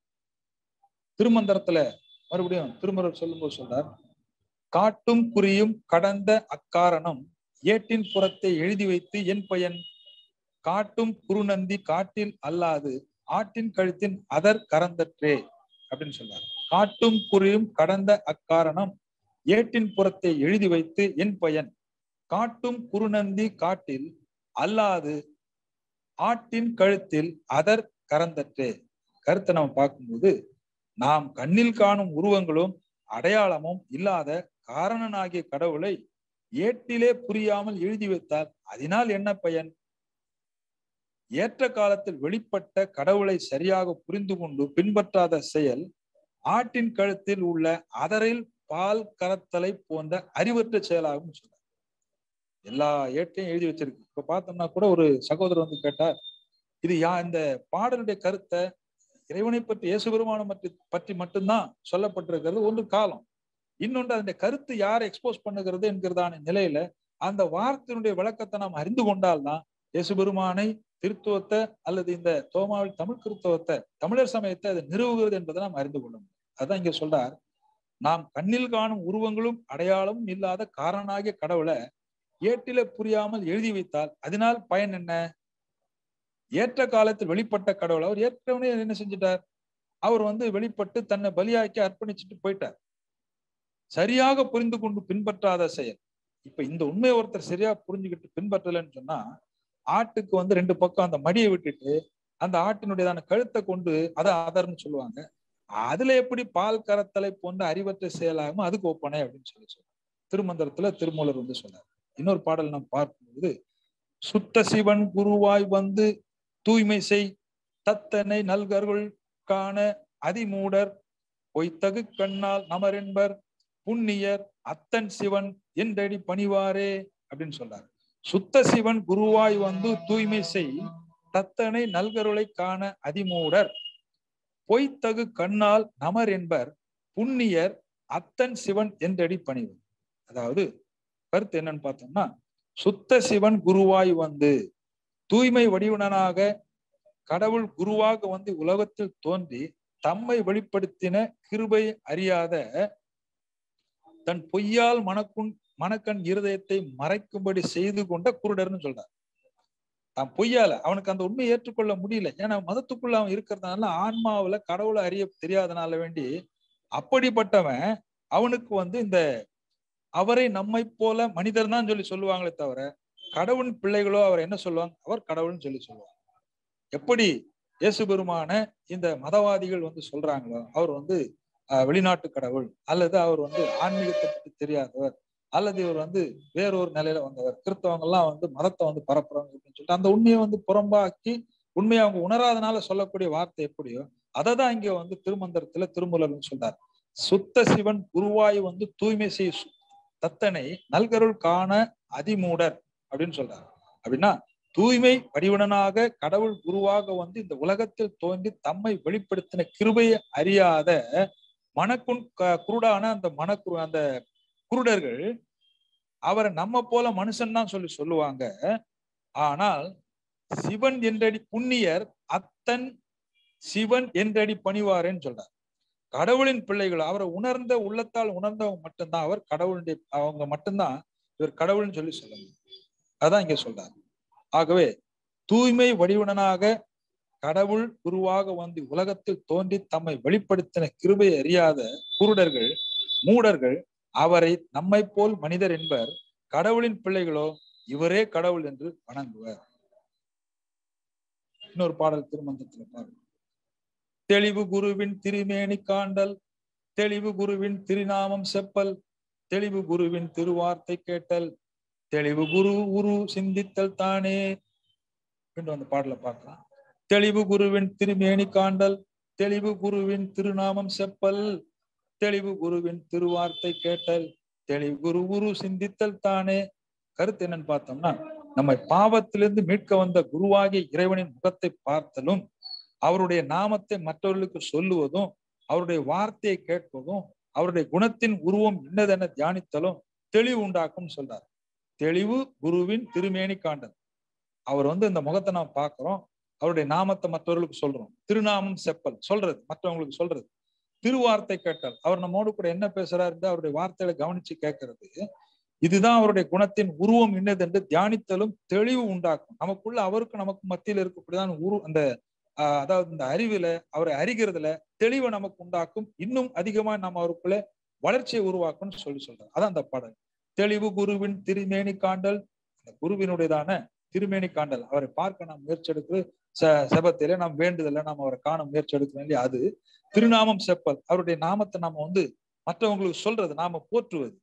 திருமந்திரத்துல மறுபடியும் திருமணம் சொல்லும்போது சொல்றார் காட்டும் குறியும் கடந்த அக்காரணம் ஏட்டின் புறத்தை எழுதி வைத்து என் பயன் காட்டும் குறுநந்தி காட்டில் அல்லாது ஆட்டின் கழுத்தின் அதர் கரந்தற்றே அப்படின்னு சொல்றார் காட்டும் குறியும் கடந்த அக்காரணம் ஏட்டின் புறத்தை எழுதி வைத்து என் பயன் காட்டும் குறுநந்தி காட்டில் அல்லாது ஆட்டின் கழுத்தில் அதர் கரந்தற்றே கருத்தை நம்ம பார்க்கும்போது நாம் கண்ணில் காணும் உருவங்களும் அடையாளமும் இல்லாத காரணனாகிய கடவுளை ஏட்டிலே புரியாமல் எழுதி வைத்தால் அதனால் என்ன பயன் ஏற்ற காலத்தில் வெளிப்பட்ட கடவுளை சரியாக புரிந்து கொண்டு பின்பற்றாத செயல் ஆட்டின் கழுத்தில் உள்ள அதரில் பால் கரத்தலை போன்ற அறிவற்ற செயலாகும் சொல்றார் எல்லா ஏட்டையும் எழுதி வச்சிருக்கு இப்ப பார்த்தோம்னா கூட ஒரு சகோதரர் வந்து கேட்டார் இது யா இந்த பாடலுடைய கருத்தை இறைவனை பற்றி இயேசு பெருமானம் பற்றி பற்றி மட்டும்தான் சொல்லப்பட்டிருக்கிறது ஒன்று காலம் இன்னொன்று அந்த கருத்து யார் எக்ஸ்போஸ் பண்ணுகிறது என்கிறதான நிலையில அந்த வார்த்தையினுடைய விளக்கத்தை நாம் அறிந்து கொண்டால்தான் இயேசு பெருமானை திருத்துவத்தை அல்லது இந்த தோமாவில் தமிழ் கிறிஸ்தவத்தை தமிழர் சமயத்தை அது நிறுவுகிறது என்பதை நாம் அறிந்து கொள்ள முடியும் அதான் இங்க சொல்றார் நாம் கண்ணில் காணும் உருவங்களும் அடையாளமும் இல்லாத காரணாகிய கடவுளை ஏட்டில புரியாமல் எழுதி வைத்தால் அதனால் பயன் என்ன ஏற்ற காலத்தில் வெளிப்பட்ட கடவுள் அவர் ஏற்கனவே என்ன செஞ்சிட்டார் அவர் வந்து வெளிப்பட்டு தன்னை பலியாக்கி அர்ப்பணிச்சுட்டு போயிட்டார் சரியாக புரிந்து கொண்டு பின்பற்றாத செயல் இப்ப இந்த உண்மையை ஒருத்தர் சரியா புரிஞ்சுக்கிட்டு பின்பற்றலைன்னு சொன்னா ஆட்டுக்கு வந்து ரெண்டு பக்கம் அந்த மடியை விட்டுட்டு அந்த ஆட்டினுடையதான கழுத்தை கொண்டு அதை அதர்ன்னு சொல்லுவாங்க அதுல எப்படி பால் கரத்தலை போன்ற அறிவற்ற செயலாகும் அதுக்கு ஒப்பனை அப்படின்னு சொல்லி சொல்றாங்க திருமந்திரத்துல திருமூலர் வந்து சொன்னார் இன்னொரு பாடல் நாம் பார்க்கும்போது சுத்த சிவன் குருவாய் வந்து தூய்மை செய் தத்தனை நல்கர்கள் காண அதிமூடர் பொய்த்தகு கண்ணால் நமரென்பர் புண்ணியர் அத்தன் சிவன் என்றடி பணிவாரே அப்படின்னு சொல்றாரு சுத்த சிவன் குருவாய் வந்து தூய்மை செய் தத்தனை நல்கருளை காண அதிமூடர் பொய்த்தகு கண்ணால் நமர் என்பர் புண்ணியர் அத்தன் சிவன் என்றடி பணிவு அதாவது கருத்து என்னன்னு பார்த்தோம்னா சுத்த சிவன் குருவாய் வந்து தூய்மை வடிவனாக கடவுள் குருவாக வந்து உலகத்தில் தோன்றி தம்மை வெளிப்படுத்தின கிருபை அறியாத தன் பொய்யால் மனக்குன் மனக்கண் இருதயத்தை மறைக்கும்படி செய்து கொண்ட குருடர்னு சொல்றார் தான் பொய்யால அவனுக்கு அந்த உண்மையை ஏற்றுக்கொள்ள முடியல ஏன்னா மதத்துக்குள்ள அவன் இருக்கிறதுனால ஆன்மாவில கடவுளை அறிய தெரியாதனால வேண்டி அப்படிப்பட்டவன் அவனுக்கு வந்து இந்த அவரை நம்மை போல மனிதர் தான் சொல்லி சொல்லுவாங்களே தவிர கடவுள் பிள்ளைகளோ அவர் என்ன சொல்லுவாங்க அவர் கடவுள்னு சொல்லி சொல்லுவாங்க எப்படி இயேசு பெருமான இந்த மதவாதிகள் வந்து சொல்றாங்களோ அவர் வந்து வெளிநாட்டு கடவுள் அல்லது அவர் வந்து ஆன்மீகத்தை பற்றி தெரியாதவர் அல்லது இவர் வந்து வேறொரு நிலையில வந்தவர் கிறிஸ்தவங்க எல்லாம் வந்து மதத்தை வந்து பரப்புறவங்க அப்படின்னு சொல்லிட்டு அந்த உண்மையை வந்து புறம்பாக்கி உண்மையை அவங்க உணராதனால சொல்லக்கூடிய வார்த்தை எப்படியோ அதை தான் இங்க வந்து திருமந்திரத்துல திருமூலர்னு சொல்றார் சுத்த சிவன் குருவாய் வந்து தூய்மை செய் தத்தனை நல்கருள் காண அதிமூடர் அப்படின்னு சொல்றாரு அப்படின்னா தூய்மை வடிவனாக கடவுள் குருவாக வந்து இந்த உலகத்தில் தோன்றி தம்மை வெளிப்படுத்தின கிருபையை அறியாத மனக்குன் குருடான அந்த மனக்குரு அந்த குருடர்கள் அவரை நம்ம போல மனுஷன் தான் சொல்லி சொல்லுவாங்க ஆனால் சிவன் என்றடி புண்ணியர் அத்தன் சிவன் என்றடி பணிவாரேன்னு சொல்றார் கடவுளின் பிள்ளைகள் அவரை உணர்ந்த உள்ளத்தால் உணர்ந்தவங்க மட்டும்தான் அவர் கடவுளுடைய அவங்க மட்டும்தான் இவர் கடவுள்னு சொல்லி சொல்லணும் அதான் இங்க சொல்றாரு ஆகவே தூய்மை வடிவனாக கடவுள் குருவாக வந்து உலகத்தில் தோன்றி தம்மை வெளிப்படுத்தின கிருபை அறியாத குருடர்கள் மூடர்கள் அவரை நம்மை போல் மனிதர் என்பர் கடவுளின் பிள்ளைகளோ இவரே கடவுள் என்று வணங்குவர் இன்னொரு பாடல் திருமந்தத்துல பாருங்க தெளிவு குருவின் திருமேனி காண்டல் தெளிவு குருவின் திருநாமம் செப்பல் தெளிவு குருவின் திருவார்த்தை கேட்டல் தெளிவு குரு உரு சிந்தித்தல் தானே என்று அந்த பாடல பார்க்கலாம் தெளிவு குருவின் திருமேனி காண்டல் தெளிவு குருவின் திருநாமம் செப்பல் தெளிவு குருவின் திருவார்த்தை கேட்டல் தெளிவு குரு குரு சிந்தித்தல் தானே கருத்து என்னன்னு பார்த்தோம்னா நம்மை பாவத்திலிருந்து மீட்க வந்த குருவாகிய இறைவனின் முகத்தை பார்த்தலும் அவருடைய நாமத்தை மற்றவர்களுக்கு சொல்லுவதும் அவருடைய வார்த்தையை கேட்பதும் அவருடைய குணத்தின் உருவம் இன்னதென தியானித்தலும் தெளிவு உண்டாக்கும் சொல்றார் தெளிவு குருவின் திருமேனி காண்டல் அவர் வந்து இந்த முகத்தை நாம் பார்க்கிறோம் அவருடைய நாமத்தை மற்றவர்களுக்கு சொல்றோம் திருநாமம் செப்பல் சொல்றது மற்றவங்களுக்கு சொல்றது திருவார்த்தை கேட்டால் அவர் நம்மோடு கூட என்ன பேசுறாரு அவருடைய வார்த்தைகளை கவனிச்சு கேட்கறது இதுதான் அவருடைய குணத்தின் உருவம் இன்னது என்று தியானித்தலும் தெளிவு உண்டாக்கும் நமக்குள்ள அவருக்கு நமக்கு மத்தியில் இருக்கக்கூடியதான் உரு அந்த அதாவது இந்த அறிவுல அவரை அறிகிறதுல தெளிவை நமக்கு உண்டாக்கும் இன்னும் அதிகமா நம்ம அவருக்குள்ள வளர்ச்சியை உருவாக்கும்னு சொல்லி சொல்றாரு அதான் அந்த பாடல் தெளிவு குருவின் திருமேனி காண்டல் அந்த குருவினுடையதான திருமேனி காண்டல் அவரை பார்க்க நாம் முயற்சி எடுக்கிறது ச செபத்தில நாம் வேண்டுதல நாம் அவரை காண முயற்சி எடுக்கிறோம் இல்லையா அது திருநாமம் செப்பல் அவருடைய நாமத்தை நாம வந்து மற்றவங்களுக்கு சொல்றது நாம போற்றுவது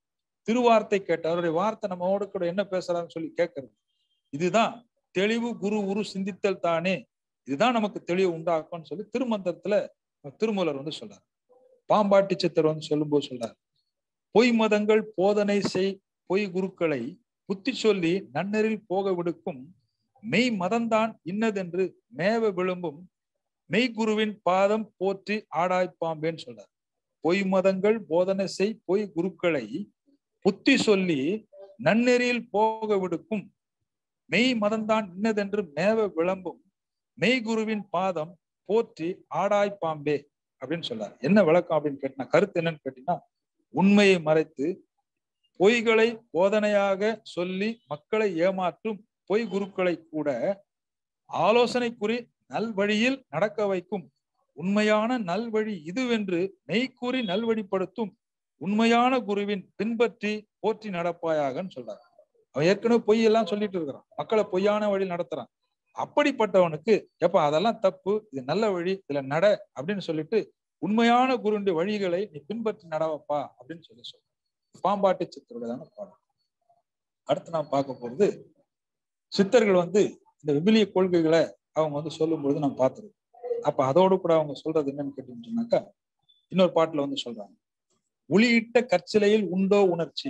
திருவார்த்தை கேட்டு அவருடைய வார்த்தை நம்மோட கூட என்ன பேசுறான்னு சொல்லி கேட்கறது இதுதான் தெளிவு குரு உரு சிந்தித்தல் தானே இதுதான் நமக்கு தெளிவு உண்டாக்கும்னு சொல்லி திருமந்திரத்துல திருமூலர் வந்து சொல்றார் பாம்பாட்டி சித்தர் வந்து சொல்லும்போது சொல்றார் பொய் மதங்கள் போதனை செய் பொய் குருக்களை புத்தி சொல்லி நன்னரில் போக விடுக்கும் மெய் மதம்தான் இன்னதென்று மேவ விழும்பும் மெய் குருவின் பாதம் போற்றி ஆடாய்ப்பாம்பேன்னு சொல்றார் பொய் மதங்கள் போதனை செய் பொய் குருக்களை புத்தி சொல்லி நன்னெறியில் போக விடுக்கும் மெய் மதம்தான் இன்னதென்று மேவ விளம்பும் மெய் குருவின் பாதம் போற்றி ஆடாய்ப்பாம்பே அப்படின்னு சொல்றாரு என்ன விளக்கம் அப்படின்னு கேட்டீங்கன்னா கருத்து என்னன்னு கேட்டீங்கன்னா உண்மையை மறைத்து பொய்களை போதனையாக சொல்லி மக்களை ஏமாற்றும் பொய் குருக்களை கூட ஆலோசனை குறி நல்வழியில் நடக்க வைக்கும் உண்மையான நல்வழி இதுவென்று மெய்க்கூறி நல்வழிப்படுத்தும் உண்மையான குருவின் பின்பற்றி போற்றி நடப்பாயாகன்னு சொல்றாரு அவன் ஏற்கனவே பொய் எல்லாம் சொல்லிட்டு இருக்கிறான் மக்களை பொய்யான வழி நடத்துறான் அப்படிப்பட்டவனுக்கு எப்ப அதெல்லாம் தப்பு இது நல்ல வழி இதுல நட அப்படின்னு சொல்லிட்டு உண்மையான குருடைய வழிகளை நீ பின்பற்றி நடவப்பா அப்படின்னு சொல்லி சொல்ற பாம்பாட்டு சித்தருடையதான பாடம் அடுத்து நாம் பார்க்க போறது சித்தர்கள் வந்து இந்த விபிலிய கொள்கைகளை அவங்க வந்து சொல்லும் பொழுது நாம் பார்த்துருக்கோம் அப்ப அதோடு கூட அவங்க சொல்றது என்னன்னு கேட்டீங்கன்னு சொன்னாக்கா இன்னொரு பாட்டுல வந்து சொல்றாங்க ஒளியிட்ட கற்சிலையில் உண்டோ உணர்ச்சி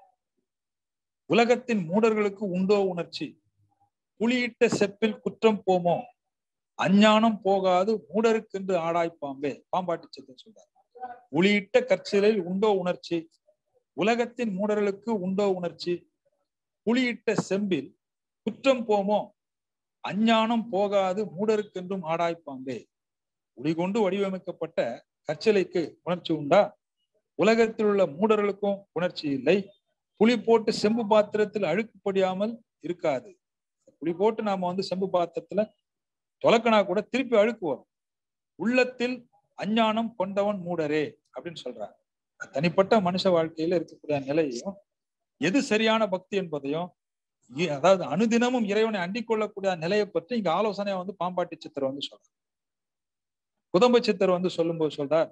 உலகத்தின் மூடர்களுக்கு உண்டோ உணர்ச்சி புலியிட்ட செப்பில் குற்றம் போமோ அஞ்ஞானம் போகாது மூடருக்கென்று ஆடாய் பாம்பே பாம்பாட்டி சித்தம் சொல்றார் ஒளியிட்ட கற்சிலையில் உண்டோ உணர்ச்சி உலகத்தின் மூடர்களுக்கு உண்டோ உணர்ச்சி புலியிட்ட செம்பில் குற்றம் போமோ அஞ்ஞானம் போகாது மூடருக்கென்றும் ஆடாய்ப்பாம்பே ஒளி கொண்டு வடிவமைக்கப்பட்ட கற்சிலைக்கு உணர்ச்சி உண்டா உலகத்தில் உள்ள மூடர்களுக்கும் உணர்ச்சி இல்லை புளி போட்டு செம்பு பாத்திரத்தில் அழுக்குப்படியாமல் இருக்காது புளி போட்டு நாம வந்து செம்பு பாத்திரத்துல தொலைக்கனா கூட திருப்பி அழுக்கு வரும் உள்ளத்தில் அஞ்ஞானம் கொண்டவன் மூடரே அப்படின்னு சொல்றாங்க தனிப்பட்ட மனுஷ வாழ்க்கையில இருக்கக்கூடிய நிலையையும் எது சரியான பக்தி என்பதையும் அதாவது அனுதினமும் இறைவனை அண்டிக் கொள்ளக்கூடிய நிலையை பற்றி இங்க ஆலோசனையா வந்து பாம்பாட்டி சித்தர் வந்து சொல்றார் குதம்ப சித்தர் வந்து சொல்லும்போது சொல்றார்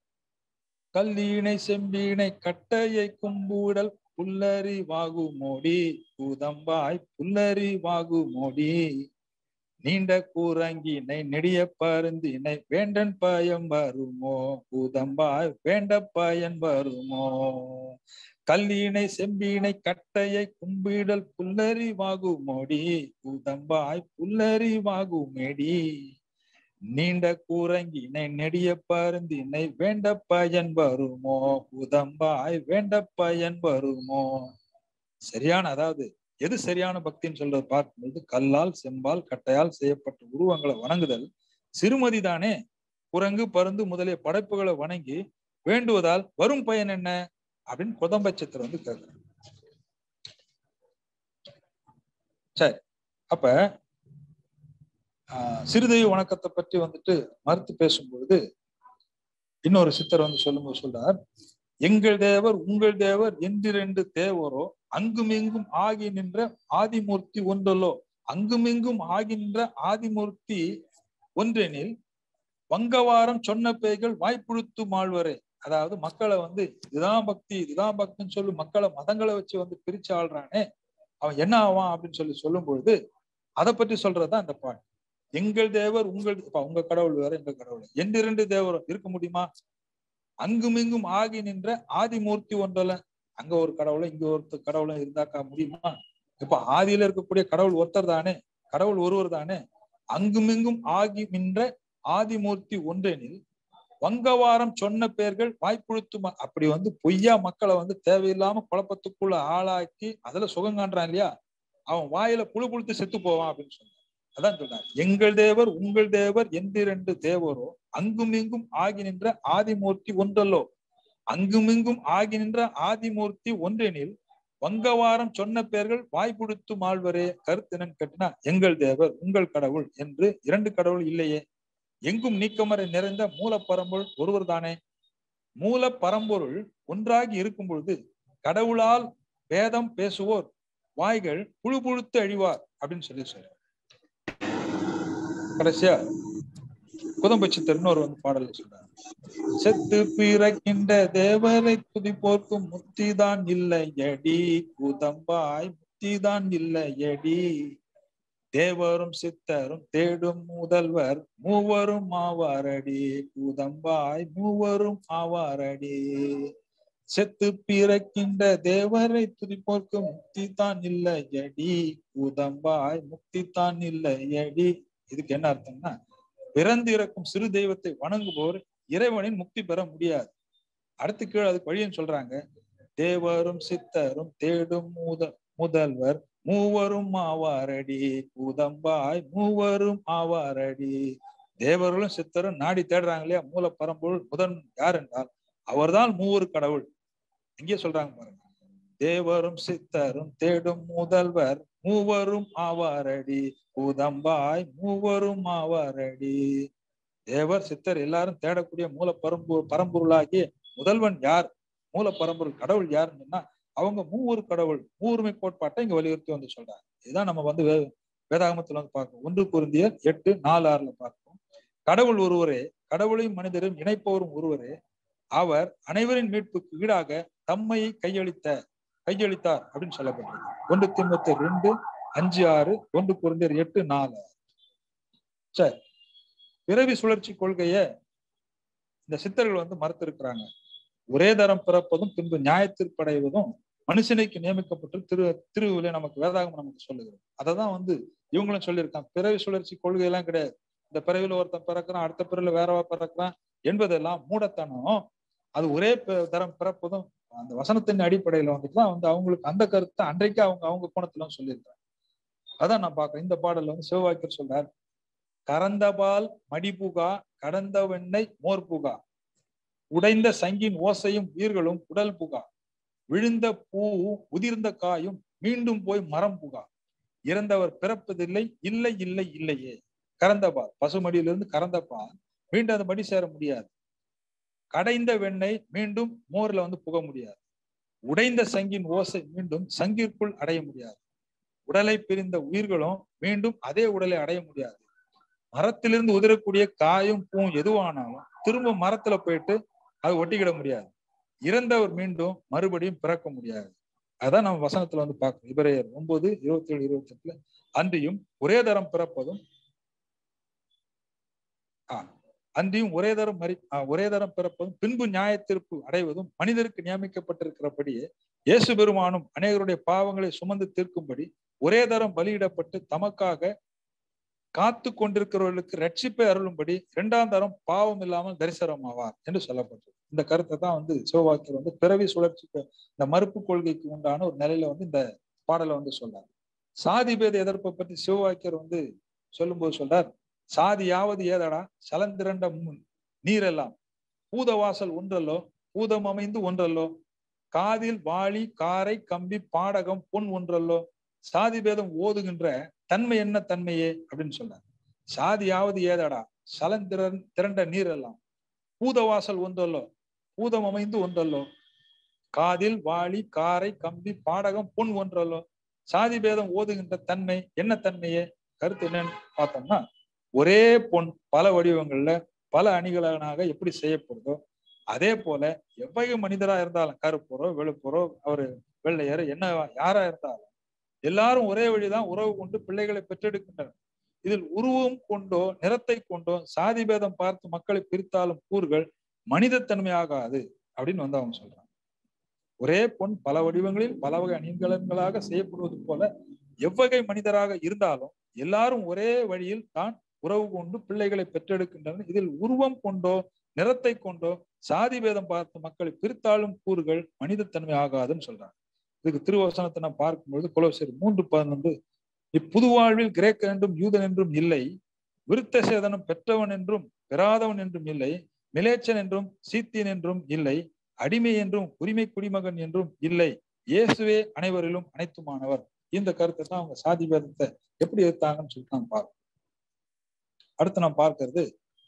கல்லீனை செம்பீனை கட்டையை கும்பூடல் புல்லரி வாகு மோடி கூதம்பாய் புல்லரி வாகு மோடி நீண்ட கூரங்கினை நெடிய பருந்தினை வேண்டன் பயம் வருமோ கூதம்பாய் வேண்ட பயன் வருமோ கல்லீனை செம்பீனை கட்டையை கும்பிடல் புல்லரி வாகு மோடி கூதம்பாய் புல்லரி வாகு மேடி நீண்ட கூரங்கினை நெடிய பருந்தினை வேண்ட பயன் வருமோ உதம்பாய் வேண்ட பயன் வருமோ சரியான அதாவது எது சரியான பக்தின்னு சொல்றது பார்க்கும்போது கல்லால் செம்பால் கட்டையால் செய்யப்பட்ட உருவங்களை வணங்குதல் சிறுமதி தானே குரங்கு பருந்து முதலிய படைப்புகளை வணங்கி வேண்டுவதால் வரும் பயன் என்ன அப்படின்னு குதம்பட்சத்தில் வந்து கேட்கிறாங்க சரி அப்ப சிறுதெய்வ வணக்கத்தை பற்றி வந்துட்டு மறுத்து பேசும்பொழுது இன்னொரு சித்தர் வந்து சொல்லும்போது சொல்றார் எங்கள் தேவர் உங்கள் தேவர் என்றிரண்டு தேவரோ அங்குமிங்கும் ஆகி நின்ற ஆதிமூர்த்தி ஒன்றல்லோ அங்குமிங்கும் ஆகி நின்ற ஆதிமூர்த்தி ஒன்றெனில் வங்கவாரம் சொன்ன பேய்கள் வாய்ப்புழுத்து மாழ்வரே அதாவது மக்களை வந்து இதுதான் பக்தி இதுதான் பக்தின்னு சொல்லி மக்களை மதங்களை வச்சு வந்து பிரிச்சு ஆள்றானே அவன் என்ன ஆவான் அப்படின்னு சொல்லி சொல்லும் பொழுது அதை பற்றி சொல்றதுதான் அந்த பாட்டு எங்கள் தேவர் உங்கள் உங்க கடவுள் வேற எங்க கடவுள் எந்த இரண்டு தேவரும் இருக்க முடியுமா அங்குமிங்கும் ஆகி நின்ற ஆதிமூர்த்தி ஒன்றல அங்க ஒரு கடவுளும் இங்க ஒரு கடவுளும் இருந்தாக்கா முடியுமா இப்ப ஆதியில இருக்கக்கூடிய கடவுள் ஒருத்தர் தானே கடவுள் ஒருவர் தானே அங்குமிங்கும் ஆகி நின்ற ஆதிமூர்த்தி ஒன்றெனில் வங்கவாரம் சொன்ன பேர்கள் வாய்ப்புழுத்து அப்படி வந்து பொய்யா மக்களை வந்து தேவையில்லாம குழப்பத்துக்குள்ள ஆளாக்கி அதுல சுகம் காண்றான் இல்லையா அவன் வாயில புழு புழுத்து செத்து போவான் அப்படின்னு சொன்னான் அதான் சொல்றார் எங்கள் தேவர் உங்கள் தேவர் எந்திரண்டு தேவரோ அங்குமிங்கும் ஆகி நின்ற ஆதிமூர்த்தி ஒன்றல்லோ அங்குமிங்கும் ஆகி நின்ற ஆதிமூர்த்தி ஒன்றெனில் வங்கவாரம் சொன்ன பேர்கள் வாய்ப்புடுத்து மாழ்வரே கருத்தினன் கட்டினா எங்கள் தேவர் உங்கள் கடவுள் என்று இரண்டு கடவுள் இல்லையே எங்கும் நீக்கமறை நிறைந்த மூல பரம்பொருள் ஒருவர் தானே மூல பரம்பொருள் ஒன்றாகி இருக்கும் பொழுது கடவுளால் வேதம் பேசுவோர் வாய்கள் புழு புழுத்து அழிவார் அப்படின்னு சொல்லி சொல்ற கடைசியா குதம்பட்சி திருநூறு வந்து பாடல சொல்றாரு செத்து பிறக்கின்ற தேவரை துதிப்போர்க்கும் முத்திதான் இல்லையடி குதம்பாய் முத்திதான் இல்லையடி தேவரும் சித்தரும் தேடும் முதல்வர் மூவரும் ஆவாரடி குதம்பாய் மூவரும் ஆவாரடி செத்து பிறக்கின்ற தேவரை துதிப்போர்க்கு முக்தி தான் இல்லையடி குதம்பாய் முக்தி தான் இல்லையடி இதுக்கு என்ன அர்த்தம்னா பிறந்து இறக்கும் சிறு தெய்வத்தை வணங்குவோர் இறைவனின் முக்தி பெற முடியாது அடுத்து கீழே அதுக்கு வழின்னு சொல்றாங்க தேவரும் சித்தரும் தேடும் முத முதல்வர் மூவரும் ஆவாரடி கூதம்பாய் மூவரும் ஆவாரடி தேவர்களும் சித்தரும் நாடி தேடுறாங்க இல்லையா மூல பரம்பொருள் முதன் யார் என்றால் அவர்தான் மூவர் கடவுள் இங்கே சொல்றாங்க பாருங்க தேவரும் சித்தரும் தேடும் முதல்வர் மூவரும் ஆவாரடி கூதம்பாய் மூவரும் ஆவாரடி தேவர் சித்தர் எல்லாரும் தேடக்கூடிய மூல பரம்பு பரம்பொருளாகிய முதல்வன் யார் மூல பரம்பொருள் கடவுள் யாருன்னு சொன்னா அவங்க மூவரு கடவுள் மூவுரிமை கோட்பாட்டை இங்க வலியுறுத்தி வந்து சொல்றாங்க இதுதான் நம்ம வந்து வே- வேதாகமத்துல வந்து பார்க்கணும் ஒன்று குருந்திய எட்டு நாலு ஆறுல பார்ப்போம் கடவுள் ஒருவரே கடவுளையும் மனிதரும் இணைப்பவரும் ஒருவரே அவர் அனைவரின் மீட்புக்கு ஈடாக தம்மை கையளித்த கையளித்தார் அப்படின்னு சொல்லப்பட்டது ஒன்று திமுத்தி ரெண்டு அஞ்சு ஆறு ஒன்று குருந்தியர் எட்டு நாலு ஆறு. சரி பிறவி சுழற்சி கொள்கைய இந்த சித்தர்கள் வந்து மறுத்திருக்கிறாங்க ஒரே தரம் பிறப்பதும் பின்பு நியாயத்திற்படைவதும் மனுஷனுக்கு நியமிக்கப்பட்டு திரு திருவிலே நமக்கு வேதாகம் நமக்கு சொல்லுகிறது அததான் வந்து இவங்களும் சொல்லியிருக்காங்க பிறவி சுழற்சி கொள்கை எல்லாம் கிடையாது இந்த பிறவில ஒருத்தன் பிறக்கிறான் அடுத்த பிறவில வேறவா பிறக்கிறான் என்பதெல்லாம் மூடத்தனம் அது ஒரே பி- தரம் பிறப்பதும் அந்த வசனத்தின் அடிப்படையில வந்துட்டு தான் வந்து அவங்களுக்கு அந்த கருத்தை அன்றைக்கு அவங்க அவங்க கோணத்துல சொல்லியிருக்காங்க அதான் நான் பார்க்கிறேன் இந்த பாடல்ல வந்து சிவவாக்கியர் சொல்றார் கறந்தபால் மடிபுகா கடந்த வெண்ணெய் மோர் புகா உடைந்த சங்கின் ஓசையும் உயிர்களும் உடல் புகா விழுந்த பூவும் உதிர்ந்த காயும் மீண்டும் போய் மரம் புகா இறந்தவர் பிறப்பதில்லை இல்லை இல்லை இல்லையே கறந்தபால் பசுமடியிலிருந்து கறந்த பால் மீண்டும் அந்த மடி சேர முடியாது கடைந்த வெண்ணெய் மீண்டும் மோர்ல வந்து புக முடியாது உடைந்த சங்கின் ஓசை மீண்டும் சங்கிற்குள் அடைய முடியாது உடலை பிரிந்த உயிர்களும் மீண்டும் அதே உடலை அடைய முடியாது மரத்திலிருந்து உதிரக்கூடிய காயும் பூவும் எதுவானாலும் திரும்ப மரத்துல போயிட்டு அது ஒட்டிக்கிட முடியாது இறந்தவர் மீண்டும் மறுபடியும் பிறக்க முடியாது அதான் நம்ம வசனத்துல வந்து பார்க்கணும் இவரையர் ஒன்பது இருபத்தி ஏழு இருபத்தி எட்டுல அன்றியும் ஒரே தரம் பிறப்பதும் ஆ அன்றியும் ஒரே தரம் மறி ஆ, ஒரே தரம் பிறப்பதும் பின்பு நியாயத்தீர்ப்பு அடைவதும் மனிதருக்கு நியமிக்கப்பட்டிருக்கிறபடியே இயேசு பெருமானும் அநேகருடைய பாவங்களை சுமந்து தீர்க்கும்படி ஒரே தரம் பலியிடப்பட்டு தமக்காக காத்து கொண்டிருக்கிறவர்களுக்கு ரட்சிப்பை அருளும்படி இரண்டாம் தரம் பாவம் இல்லாமல் தரிசனமாவார் என்று சொல்லப்பட்டது இந்த கருத்தை தான் வந்து சிவவாக்கியர் வந்து பிறவி சுழற்சிக்கு இந்த மறுப்பு கொள்கைக்கு உண்டான ஒரு நிலையில வந்து இந்த பாடலை வந்து சொல்றார் சாதி பேத எதிர்ப்பை பற்றி சிவவாக்கியர் வந்து சொல்லும்போது சொல்றார் சாதியாவது ஏதடா சலந்திரண்ட முன் நீரெல்லாம் பூதவாசல் ஒன்றல்லோ பூதம் அமைந்து ஒன்றல்லோ காதில் வாளி காரை கம்பி பாடகம் பொன் ஒன்றல்லோ சாதி பேதம் ஓதுகின்ற தன்மை என்ன தன்மையே அப்படின்னு சொன்னார் சாதியாவது ஏதடா சலந்திரன் திரண்ட நீர் எல்லாம் பூதவாசல் ஒன்றல்லோ பூதம் அமைந்து ஒன்றல்லோ காதில் வாளி காரை கம்பி பாடகம் பொன் ஒன்றல்லோ சாதி பேதம் ஓதுகின்ற தன்மை என்ன தன்மையே கருத்து என்னன்னு பார்த்தோம்னா ஒரே பொன் பல வடிவங்கள்ல பல அணிகலனாக எப்படி செய்யப்படுதோ அதே போல எவ்வகை மனிதரா இருந்தாலும் கருப்போரோ வெளுப்போரோ அவரு வெள்ளையர் என்ன யாரா இருந்தாலும் எல்லாரும் ஒரே வழிதான் உறவு கொண்டு பிள்ளைகளை பெற்றெடுக்கின்றனர் இதில் உருவம் கொண்டோ நிறத்தை கொண்டோ சாதி பேதம் பார்த்து மக்களை பிரித்தாலும் கூறுகள் மனிதத்தன்மையாகாது அப்படின்னு வந்து அவங்க சொல்றாங்க ஒரே பொன் பல வடிவங்களில் பல வகை அணிகலன்களாக செய்யப்படுவது போல எவ்வகை மனிதராக இருந்தாலும் எல்லாரும் ஒரே வழியில் தான் உறவு கொண்டு பிள்ளைகளை பெற்றெடுக்கின்றனர் இதில் உருவம் கொண்டோ நிறத்தை கொண்டோ சாதி பேதம் பார்த்து மக்களை பிரித்தாலும் கூறுகள் மனிதத்தன்மை ஆகாதுன்னு சொல்றாங்க இதுக்கு திருவசனத்தை நான் பார்க்கும்பொழுது குலோசரி மூன்று பதினொன்று இப்புது வாழ்வில் கிரேக்கன் என்றும் யூதன் என்றும் இல்லை விருத்த சேதனம் பெற்றவன் என்றும் பெறாதவன் என்றும் இல்லை மிலேச்சன் என்றும் சீத்தியன் என்றும் இல்லை அடிமை என்றும் உரிமை குடிமகன் என்றும் இல்லை இயேசுவே அனைவரிலும் அனைத்துமானவர் இந்த கருத்தை தான் அவங்க சாதி பேதத்தை எப்படி எடுத்தாங்கன்னு சொல்லிட்டு நான் பார்க்கணும் அடுத்து நான் பார்க்கிறது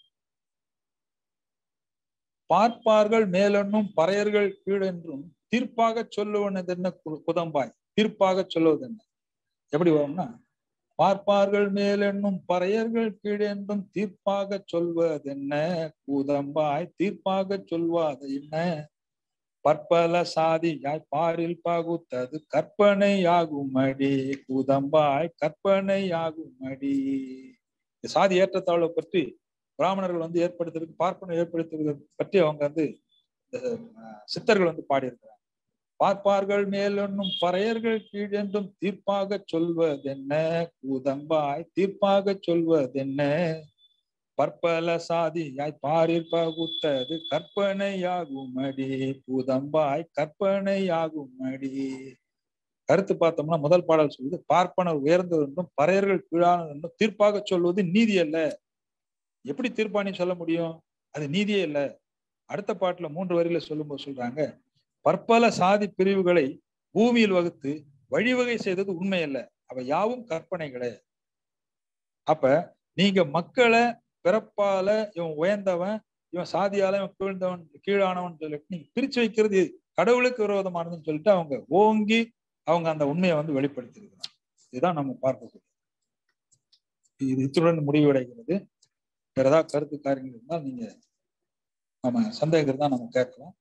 பார்ப்பார்கள் மேலென்னும் பறையர்கள் கீழென்றும் தீர்ப்பாக சொல்லுவனது என்ன கு- குதம்பாய் தீர்ப்பாக சொல்லுவது என்ன எப்படி வரும்னா பார்ப்பார்கள் மேலென்னும் பறையர்கள் கீழென்றும் தீர்ப்பாக சொல்வதென்ன கூதம்பாய் தீர்ப்பாக சொல்வாது என்ன பற்பல சாதியாய் பாரில் பகுத்தது கற்பனையாகுமடி கூதம்பாய் கற்பனையாகுமடி இந்த சாதி ஏற்றத்தாழ்வை பற்றி பிராமணர்கள் வந்து ஏற்படுத்துறதுக்கு பார்ப்பனர் ஏற்படுத்துவதை பற்றி அவங்க வந்து இந்த, அஹ், சித்தர்கள் வந்து பாடியிருக்கிறாங்க பார்ப்பார்கள் மேலென்னும் பறையர்கள் கீழென்றும் தீர்ப்பாக சொல்வதென்ன கூதம்பாய் தீர்ப்பாக சொல்வதென்ன பற்பல சாதியாய் பாரில் பகுத்தது கற்பனையாகுமடி பூதம்பாய் கற்பனையாகுமடி கருத்து பார்த்தோம்னா முதல் பாடல் சொல்லுது பார்ப்பனர் உயர்ந்தது என்றும் பறையர்கள் கீழானது என்றும் தீர்ப்பாக சொல்வது நீதி அல்ல எப்படி தீர்ப்பானி சொல்ல முடியும் அது நீதியே இல்ல அடுத்த பாட்டுல மூன்று வரியில சொல்லும்போது சொல்றாங்க பற்பல சாதி பிரிவுகளை பூமியில் வகுத்து வழிவகை செய்தது உண்மை அல்ல அவை யாவும் கற்பனைகளே அப்ப நீங்க மக்களை பிறப்பால இவன் உயர்ந்தவன் இவன் சாதியால இவன் கீழ்ந்தவன் கீழானவன் சொல்லிட்டு நீங்க பிரிச்சு வைக்கிறது கடவுளுக்கு விரோதமானதுன்னு சொல்லிட்டு அவங்க ஓங்கி அவங்க அந்த உண்மையை வந்து வெளிப்படுத்தியிருக்கிறாங்க இதுதான் நம்ம பார்க்கக்கூடிய இது இத்துடன் முடிவடைகிறது வேற ஏதாவது கருத்து காரியங்கள் இருந்தால் நீங்க நம்ம சந்தேகம் இருந்தா நம்ம கேட்கலாம்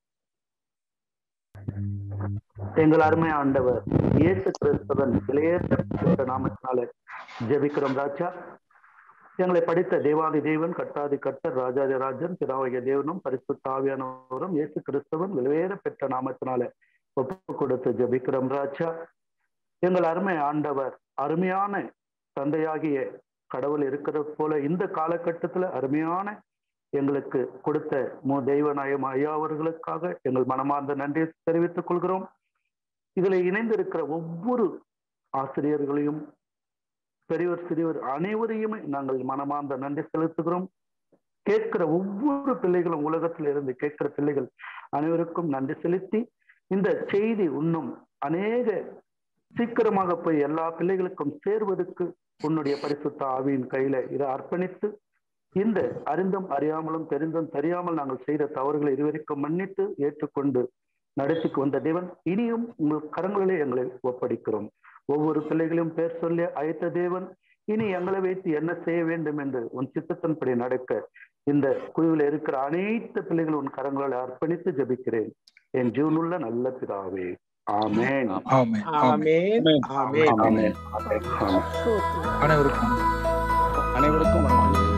எங்கள் அருமை ஆண்டவர் இயேசு கிறிஸ்தவன் விலையேற்ற நாமத்தினால ஜெபிக்கிறோம் ராஜா எங்களை படித்த தேவாதி தேவன் கட்டாதி கட்டர் ராஜாதி ராஜன் பிதாவகிய தேவனும் பரிசுத்த ஆவியானவரும் இயேசு கிறிஸ்தவன் விலையேற பெற்ற நாமத்தினால ஒப்பு கொடுத்து ஜெபிக்கிறோம் ராஜா எங்கள் அருமை ஆண்டவர் அருமையான தந்தையாகிய கடவுள் இருக்கிறது போல இந்த காலகட்டத்துல அருமையான எங்களுக்கு கொடுத்த மு தெய்வநாயம் ஐயா அவர்களுக்காக எங்கள் மனமார்ந்த நன்றியை தெரிவித்துக் கொள்கிறோம் இதுல இணைந்திருக்கிற ஒவ்வொரு ஆசிரியர்களையும் பெரியவர் சிறியவர் அனைவரையுமே நாங்கள் மனமார்ந்த நன்றி செலுத்துகிறோம் கேட்கிற ஒவ்வொரு பிள்ளைகளும் உலகத்தில் இருந்து கேட்கிற பிள்ளைகள் அனைவருக்கும் நன்றி செலுத்தி இந்த செய்தி இன்னும் அநேக சீக்கிரமாக போய் எல்லா பிள்ளைகளுக்கும் சேர்வதற்கு உன்னுடைய பரிசுத்த ஆவியின் கையில இதை அர்ப்பணித்து இந்த அறிந்தும் அறியாமலும் தெரிந்தும் தெரியாமல் நாங்கள் செய்த தவறுகளை இதுவரைக்கும் மன்னித்து ஏற்றுக்கொண்டு நடத்திக்கு வந்த தேவன் இனியும் உங்கள் கரங்களிலே எங்களை ஒப்படைக்கிறோம் ஒவ்வொரு பிள்ளைகளையும் பேர் சொல்லி அழைத்த தேவன் இனி எங்களை வைத்து என்ன செய்ய வேண்டும் என்று உன் சித்தத்தின்படி நடக்க இந்த குழுவில் இருக்கிற அனைத்து பிள்ளைகளும் உன் கரங்களை அர்ப்பணித்து ஜெபிக்கிறேன் என் ஜீவனுள்ள நல்ல பிதாவே ஆமென் ஆமென் ஆமென் ஆமென் ஆமென் ஆமென் ஆமென் ஆமென் அனைவருக்கும் அனைவருக்கும் வணக்கம்